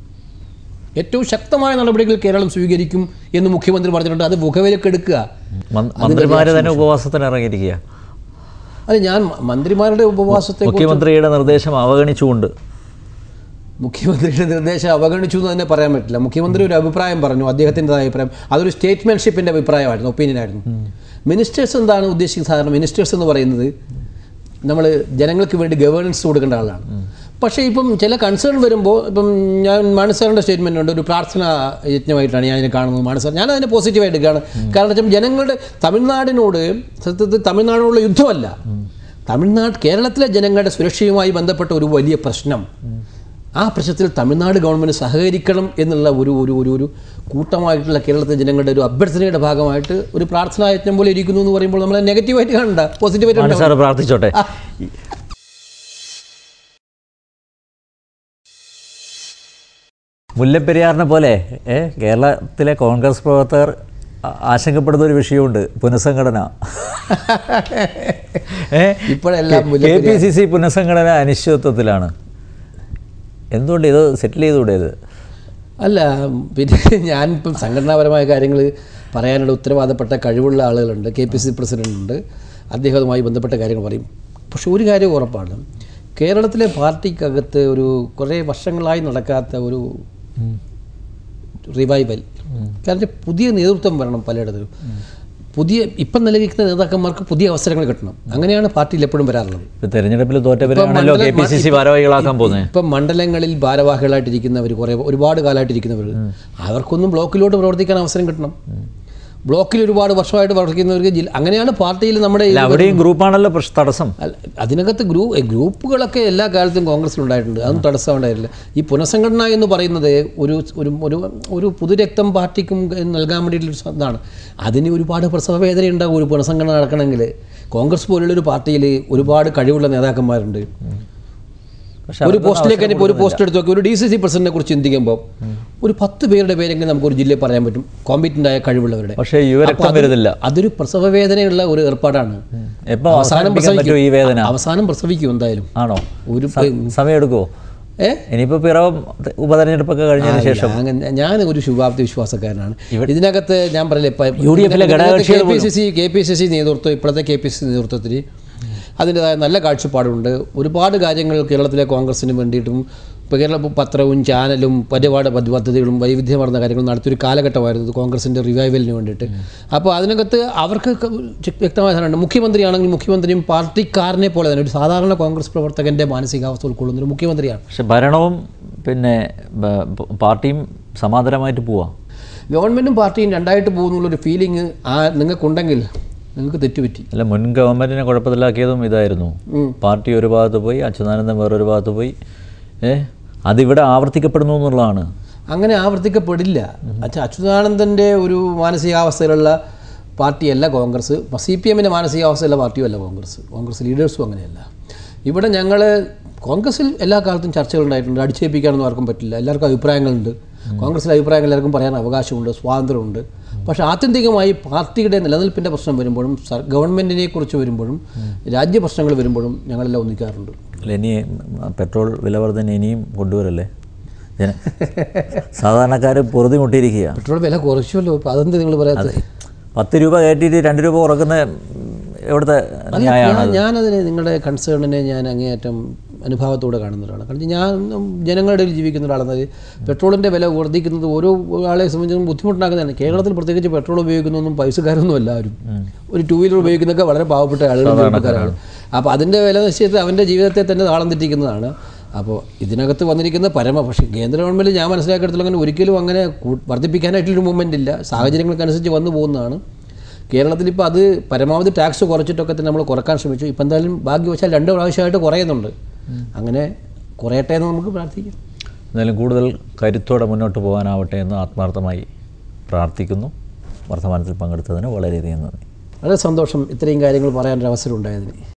ഏറ്റവും ശക്തമായ നടപടികൾ കേരളം സ്വീകരിക്കും എന്ന് മുഖ്യമന്ത്രി പറഞ്ഞിട്ടുണ്ട് അത് മുഖവിലക്കെടുക്കുക മന്ത്രി- മന്ത്രിമാര് തന്നെ ഉപവാസത്തിന് ഇറങ്ങിയിരിക്കുക അത് ഞാൻ മ- മന്ത്രിമാരുടെ ഉപവാസത്തെ മുഖ്യമന്ത്രിയുടെ നിർദ്ദേശം അവഗണിച്ചുകൊണ്ട് മുഖ്യമന്ത്രിയുടെ നിർദ്ദേശം അവഗണിച്ചു എന്ന് തന്നെ പറയാൻ പറ്റില്ല മുഖ്യമന്ത്രി ഒരു അഭിപ്രായം പറഞ്ഞു അദ്ദേഹത്തിൻ്റെതായ അഭിപ്രായം അതൊരു സ്റ്റേറ്റ്മെൻഷിപ്പിൻ്റെ അഭിപ്രായമായിരുന്നു ഒപ്പീനിയൻ ആയിരുന്നു മിനിസ്റ്റേഴ്സ് എന്താണ് ഉദ്ദേശിക്കുന്നത് സാധാരണ മിനിസ്റ്റേഴ്സ് എന്ന് പറയുന്നത് നമ്മൾ ജനങ്ങൾക്ക് വേണ്ടി ഗവേണൻസ് കൊടുക്കേണ്ട ആളാണ് പക്ഷേ ഇപ്പം ചില കൺസേൺ വരുമ്പോൾ ഇപ്പം ഞാൻ മാനസാറിൻ്റെ സ്റ്റേറ്റ്മെൻ്റ് ഉണ്ട് ഒരു പ്രാർത്ഥന യജ്ഞമായിട്ടാണ് ഞാൻ അതിനെ കാണുന്നത് മാനസാർ ഞാൻ അതിനെ പോസിറ്റീവായിട്ട് കാണും കാരണം വെച്ചാൽ ജനങ്ങളുടെ തമിഴ്നാടിനോട് സത്യത്തിൽ തമിഴ്നാടിനോടുള്ള യുദ്ധമല്ല തമിഴ്നാട് കേരളത്തിലെ ജനങ്ങളുടെ സുരക്ഷയുമായി ബന്ധപ്പെട്ട ഒരു വലിയ പ്രശ്നം ആ പ്രശ്നത്തിൽ തമിഴ്നാട് ഗവൺമെൻറ് സഹകരിക്കണം എന്നുള്ള ഒരു ഒരു ഒരു ഒരു കൂട്ടമായിട്ടുള്ള കേരളത്തിലെ ജനങ്ങളുടെ ഒരു അഭ്യർത്ഥനയുടെ ഭാഗമായിട്ട് ഒരു പ്രാർത്ഥനാ യജ്ഞം പോലെ ഇരിക്കുന്നു എന്ന് പറയുമ്പോൾ നമ്മൾ നെഗറ്റീവായിട്ട് കാണണ്ട പോസിറ്റീവായിട്ട് ആണ് കാണണ്ട സാറ് പ്രാർത്ഥിച്ചോട്ടെ മുല്ലപ്പെരിയാറിനെ പോലെ ഏ, കേരളത്തിലെ കോൺഗ്രസ് പ്രവർത്തകർ ആ- ആശങ്കപ്പെടുന്ന ഒരു വിഷയമുണ്ട് പുനഃസംഘടന ഇപ്പോഴെല്ലാം കെ പി സി സി പുനഃസംഘടന അനിശ്ചിതത്വത്തിലാണ് എന്തുകൊണ്ട് ഇത് സെറ്റിൽ ചെയ്തുകൂടെ ഇത് അല്ല പിന്നെ ഞാനിപ്പം സംഘടനാപരമായ കാര്യങ്ങൾ പറയാനുള്ള ഉത്തരവാദപ്പെട്ട കഴിവുള്ള ആളുകളുണ്ട് കെ പി സി പ്രസിഡൻ്റ് ഉണ്ട് അദ്ദേഹവുമായി ബന്ധപ്പെട്ട കാര്യങ്ങൾ പറയും പക്ഷെ ഒരു കാര്യം ഉറപ്പാണ് കേരളത്തിലെ പാർട്ടിക്കകത്ത് ഒരു കുറേ വർഷങ്ങളായി നടക്കാത്ത ഒരു റിവൈവൽ കാരണം പുതിയ നേതൃത്വം വരണം പലയിടത്തും പുതിയ ഇപ്പം നിലനിൽക്കുന്ന നേതാക്കന്മാർക്ക് പുതിയ അവസരങ്ങൾ കിട്ടണം അങ്ങനെയാണ് പാർട്ടിയിൽ എപ്പോഴും വരാറുള്ളത് ഇപ്പൊ തെരഞ്ഞെടുപ്പിൽ തോറ്റവരാണല്ലോ കെ പി സി സി ഭാരവാഹികളാക്കാൻ പോകുന്നത് ഇപ്പം മണ്ഡലങ്ങളിൽ ഭാരവാഹികളായിട്ടിരിക്കുന്നവർ കുറേ ഒരുപാട് കാലമായിട്ടിരിക്കുന്നവർ അവർക്കൊന്നും ബ്ലോക്കിലോട്ട് പ്രവർത്തിക്കാൻ അവസരം കിട്ടണം ബ്ലോക്കിൽ ഒരുപാട് വർഷമായിട്ട് പ്രവർത്തിക്കുന്നവർക്ക് ജില്ല അങ്ങനെയാണ് പാർട്ടിയിൽ നമ്മുടെ ഈ അല്ല അവിടെയും ഗ്രൂപ്പാണല്ലോ പ്രശ്ന തടസ്സം അല്ല, അതിനകത്ത് ഗ്രൂ ഗ്രൂപ്പുകളൊക്കെ എല്ലാ കാലത്തും കോൺഗ്രസ്സിൽ ഉണ്ടായിട്ടുണ്ട് അതൊന്നും തടസ്സമുണ്ടായിട്ടില്ല ഈ പുനഃസംഘടന എന്ന് പറയുന്നത് ഒരു ഒരു ഒരു ഒരു പുതുരക്തം പാർട്ടിക്കും നൽകാൻ വേണ്ടിയിട്ടുള്ള ഒരു ഇതാണ് അതിന് ഒരുപാട് പ്രസവ വേദന ഉണ്ടാകും ഒരു പുനഃസംഘടന നടക്കണമെങ്കിൽ കോൺഗ്രസ് പോലുള്ളൊരു പാർട്ടിയിൽ ഒരുപാട് കഴിവുള്ള നേതാക്കന്മാരുണ്ട് പക്ഷെ ഒരു പോസ്റ്റിലേക്ക് തന്നെ ഇപ്പോൾ ഒരു പോസ്റ്റ് എടുത്ത് നോക്കി ഒരു ഡി സി സി പ്രസിഡന്റിനെ കുറിച്ച് ചിന്തിക്കുമ്പോൾ ഒരു പത്ത് പേരുടെ പേരെങ്കിലും നമുക്ക് ഒരു ജില്ലയിൽ പറയാൻ പറ്റും കോമ്പറ്റൻ്റ് ആയ കഴിവുള്ളവരുടെ പക്ഷേ യുവരക്തം വരുന്നില്ല അതൊരു പ്രസവ വേദനയുള്ള ഒരു ഏർപ്പാടാണ് എപ്പോൾ അവസാനിപ്പിക്കാൻ പറ്റുമോ ഈ വേദന അവസാനം പ്രസവിക്കും എന്തായാലും ആണോ ഒരു സമയം എടുക്കുമോ ഏ ഇനിയിപ്പോൾ പിറവം ഉപതെരഞ്ഞെടുപ്പൊക്കെ കഴിഞ്ഞതിന് ശേഷം ഞാൻ ഞാൻ ഒരു ശുഭാപ്തി വിശ്വാസക്കാരനാണ് ഇതിനകത്ത് ഞാൻ പറയില്ലേ യു ഡി എഫിലെ ഘടകകക്ഷികൾ K P C C K P C C നേതൃത്വം ഇപ്പോഴത്തെ കെ പി സി സി നേതൃത്വത്തിൽ അതിൻ്റെതായ നല്ല കാഴ്ചപ്പാടുണ്ട് ഒരുപാട് കാര്യങ്ങൾ കേരളത്തിലെ കോൺഗ്രസിന് വേണ്ടിയിട്ടും ഇപ്പോൾ കേരള പത്രവും ചാനലും ഒരുപാട് പദ്ധ- പദ്ധതികളും വൈവിധ്യമാർന്ന കാര്യങ്ങളും നടത്തിയൊരു കാലഘട്ടമായിരുന്നു ഇത് കോൺഗ്രസിൻ്റെ റിവൈവലിന് വേണ്ടിയിട്ട് അപ്പോൾ അതിനകത്ത് അവർക്ക് ക- ചെ- വ്യക്തമായ ധാരണയുണ്ട് മുഖ്യമന്ത്രിയാണെങ്കിൽ മുഖ്യമന്ത്രിയും പാർട്ടിക്കാരനെ പോലെ തന്നെ ഒരു സാധാരണ കോൺഗ്രസ് പ്രവർത്തകൻ്റെ മാനസികാവസ്ഥ ഉൾക്കൊള്ളുന്ന ഒരു മുഖ്യമന്ത്രിയാണ് പക്ഷെ ഭരണവും പിന്നെ ബ- ബ- പാർട്ടിയും സമാന്തരമായിട്ട് പോവാം ഗവൺമെൻറ്റും പാർട്ടിയും രണ്ടായിട്ട് പോകുന്നുള്ളൊരു ഫീലിംഗ് ആ നിങ്ങൾക്കുണ്ടെങ്കിൽ നിങ്ങൾക്ക് തെറ്റുപറ്റി അല്ല മുൻ ഗവൺമെൻറ്റിനെ കുഴപ്പത്തിലാക്കിയതും ഇതായിരുന്നു പാർട്ടി ഒരു ഭാഗത്ത് പോയി അച്യുതാനന്ദൻ വേറൊരു ഭാഗത്ത് പോയി ഏ അതിവിടെ ആവർത്തിക്കപ്പെടുന്നു എന്നുള്ളതാണ് അങ്ങനെ ആവർത്തിക്കപ്പെടില്ല അച്ഛ അച്യുതാനന്ദൻ്റെ ഒരു മാനസികാവസ്ഥയിലുള്ള പാർട്ടിയല്ല കോൺഗ്രസ് സി പി എമ്മിൻ്റെ മാനസികാവസ്ഥയുള്ള പാർട്ടിയും അല്ല കോൺഗ്രസ് കോൺഗ്രസ് ലീഡേഴ്സും അങ്ങനെയല്ല ഇവിടെ ഞങ്ങൾ കോൺഗ്രസിൽ എല്ലാ കാലത്തും ചർച്ചകളുണ്ടായിട്ടുണ്ട് അടിച്ചേൽപ്പിക്കാനൊന്നും ആർക്കും പറ്റില്ല എല്ലാവർക്കും അഭിപ്രായങ്ങളുണ്ട് കോൺഗ്രസിലെ അഭിപ്രായങ്ങൾ എല്ലാവർക്കും പറയാൻ അവകാശമുണ്ട് സ്വാതന്ത്ര്യമുണ്ട് പക്ഷേ ആത്യന്തികമായി പാർട്ടിയുടെ നിലനിൽപ്പിൻ്റെ പ്രശ്നം വരുമ്പോഴും സർ ഗവൺമെൻറ്റിനെ കുറിച്ച് വരുമ്പോഴും രാജ്യ പ്രശ്നങ്ങൾ വരുമ്പോഴും ഞങ്ങളെല്ലാം ഒന്നിക്കാറുണ്ട് അല്ല ഇനി പെട്രോൾ വില വർധന ഇനിയും കൊണ്ടുവരല്ലേ ജന സാധാരണക്കാർ പൊറുതി മുട്ടിയിരിക്കുക പെട്രോൾ വില കുറച്ചുമല്ലോ ഇപ്പോൾ അതെന്ത് നിങ്ങൾ പറയാത്തത് പത്ത് രൂപ കയറ്റിയിട്ട് രണ്ട് രൂപ കുറക്കുന്ന എവിടുത്തെ ന്യായമാണ് ഞാൻ ഞാനതിന് നിങ്ങളുടെ കൺസേണിനെ ഞാൻ അങ്ങേയറ്റം അനുഭവത്തോടെ കാണുന്ന ഒരാളാണ് കാരണം ഞാൻ ജനങ്ങളുടെ ഇടയിൽ ജീവിക്കുന്ന ഒരാളെന്നത് പെട്രോളിൻ്റെ വില വർദ്ധിക്കുന്നത് ഓരോ ആളെ സംബന്ധിച്ചും ബുദ്ധിമുട്ടുണ്ടാക്കുന്നതാണ് കേരളത്തിൽ പ്രത്യേകിച്ച് പെട്രോൾ ഉപയോഗിക്കുന്നൊന്നും പൈസക്കാരൊന്നും എല്ലാവരും ഒരു ടൂ വീലർ ഉപയോഗിക്കുന്നതൊക്കെ വളരെ പാവപ്പെട്ട ആളുകൾ ചെറുപ്പക്കാരാണ് അപ്പോൾ അതിൻ്റെ വില നിശ്ചയത്തിൽ അവൻ്റെ ജീവിതത്തെ തന്നെ താളം തെറ്റിക്കുന്നതാണ് അപ്പോൾ ഇതിനകത്ത് വന്നിരിക്കുന്ന പരമ പക്ഷേ കേന്ദ്ര ഗവൺമെൻറ് ഞാൻ മനസ്സിലാക്കിയെടുത്തോളം അങ്ങനെ ഒരിക്കലും അങ്ങനെ കൂ- വർദ്ധിപ്പിക്കാനായിട്ടൊരു മൂവ്മെൻ്റ് ഇല്ല സാഹചര്യങ്ങൾക്കനുസരിച്ച് വന്നു പോകുന്നതാണ് കേരളത്തിൽ ഇപ്പോൾ അത് പരമാവധി ടാക്സ് കുറച്ചിട്ടൊക്കെ തന്നെ നമ്മൾ കുറക്കാൻ ശ്രമിച്ചു ഇപ്പം എന്തായാലും ഭാഗ്യവശാൽ രണ്ട് പ്രാവശ്യമായിട്ട് കുറയുന്നുണ്ട് അങ്ങനെ കുറയട്ടെ എന്ന് നമുക്ക് പ്രാർത്ഥിക്കാം എന്തായാലും കൂടുതൽ കരുത്തോടെ മുന്നോട്ട് പോകാനാവട്ടെ എന്ന് ആത്മാർത്ഥമായി പ്രാർത്ഥിക്കുന്നു വർത്തമാനത്തിൽ പങ്കെടുത്തതിന് വളരെയധികം നന്ദി വളരെ സന്തോഷം ഇത്രയും കാര്യങ്ങൾ പറയാനൊരു അവസരം ഉണ്ടായതിന്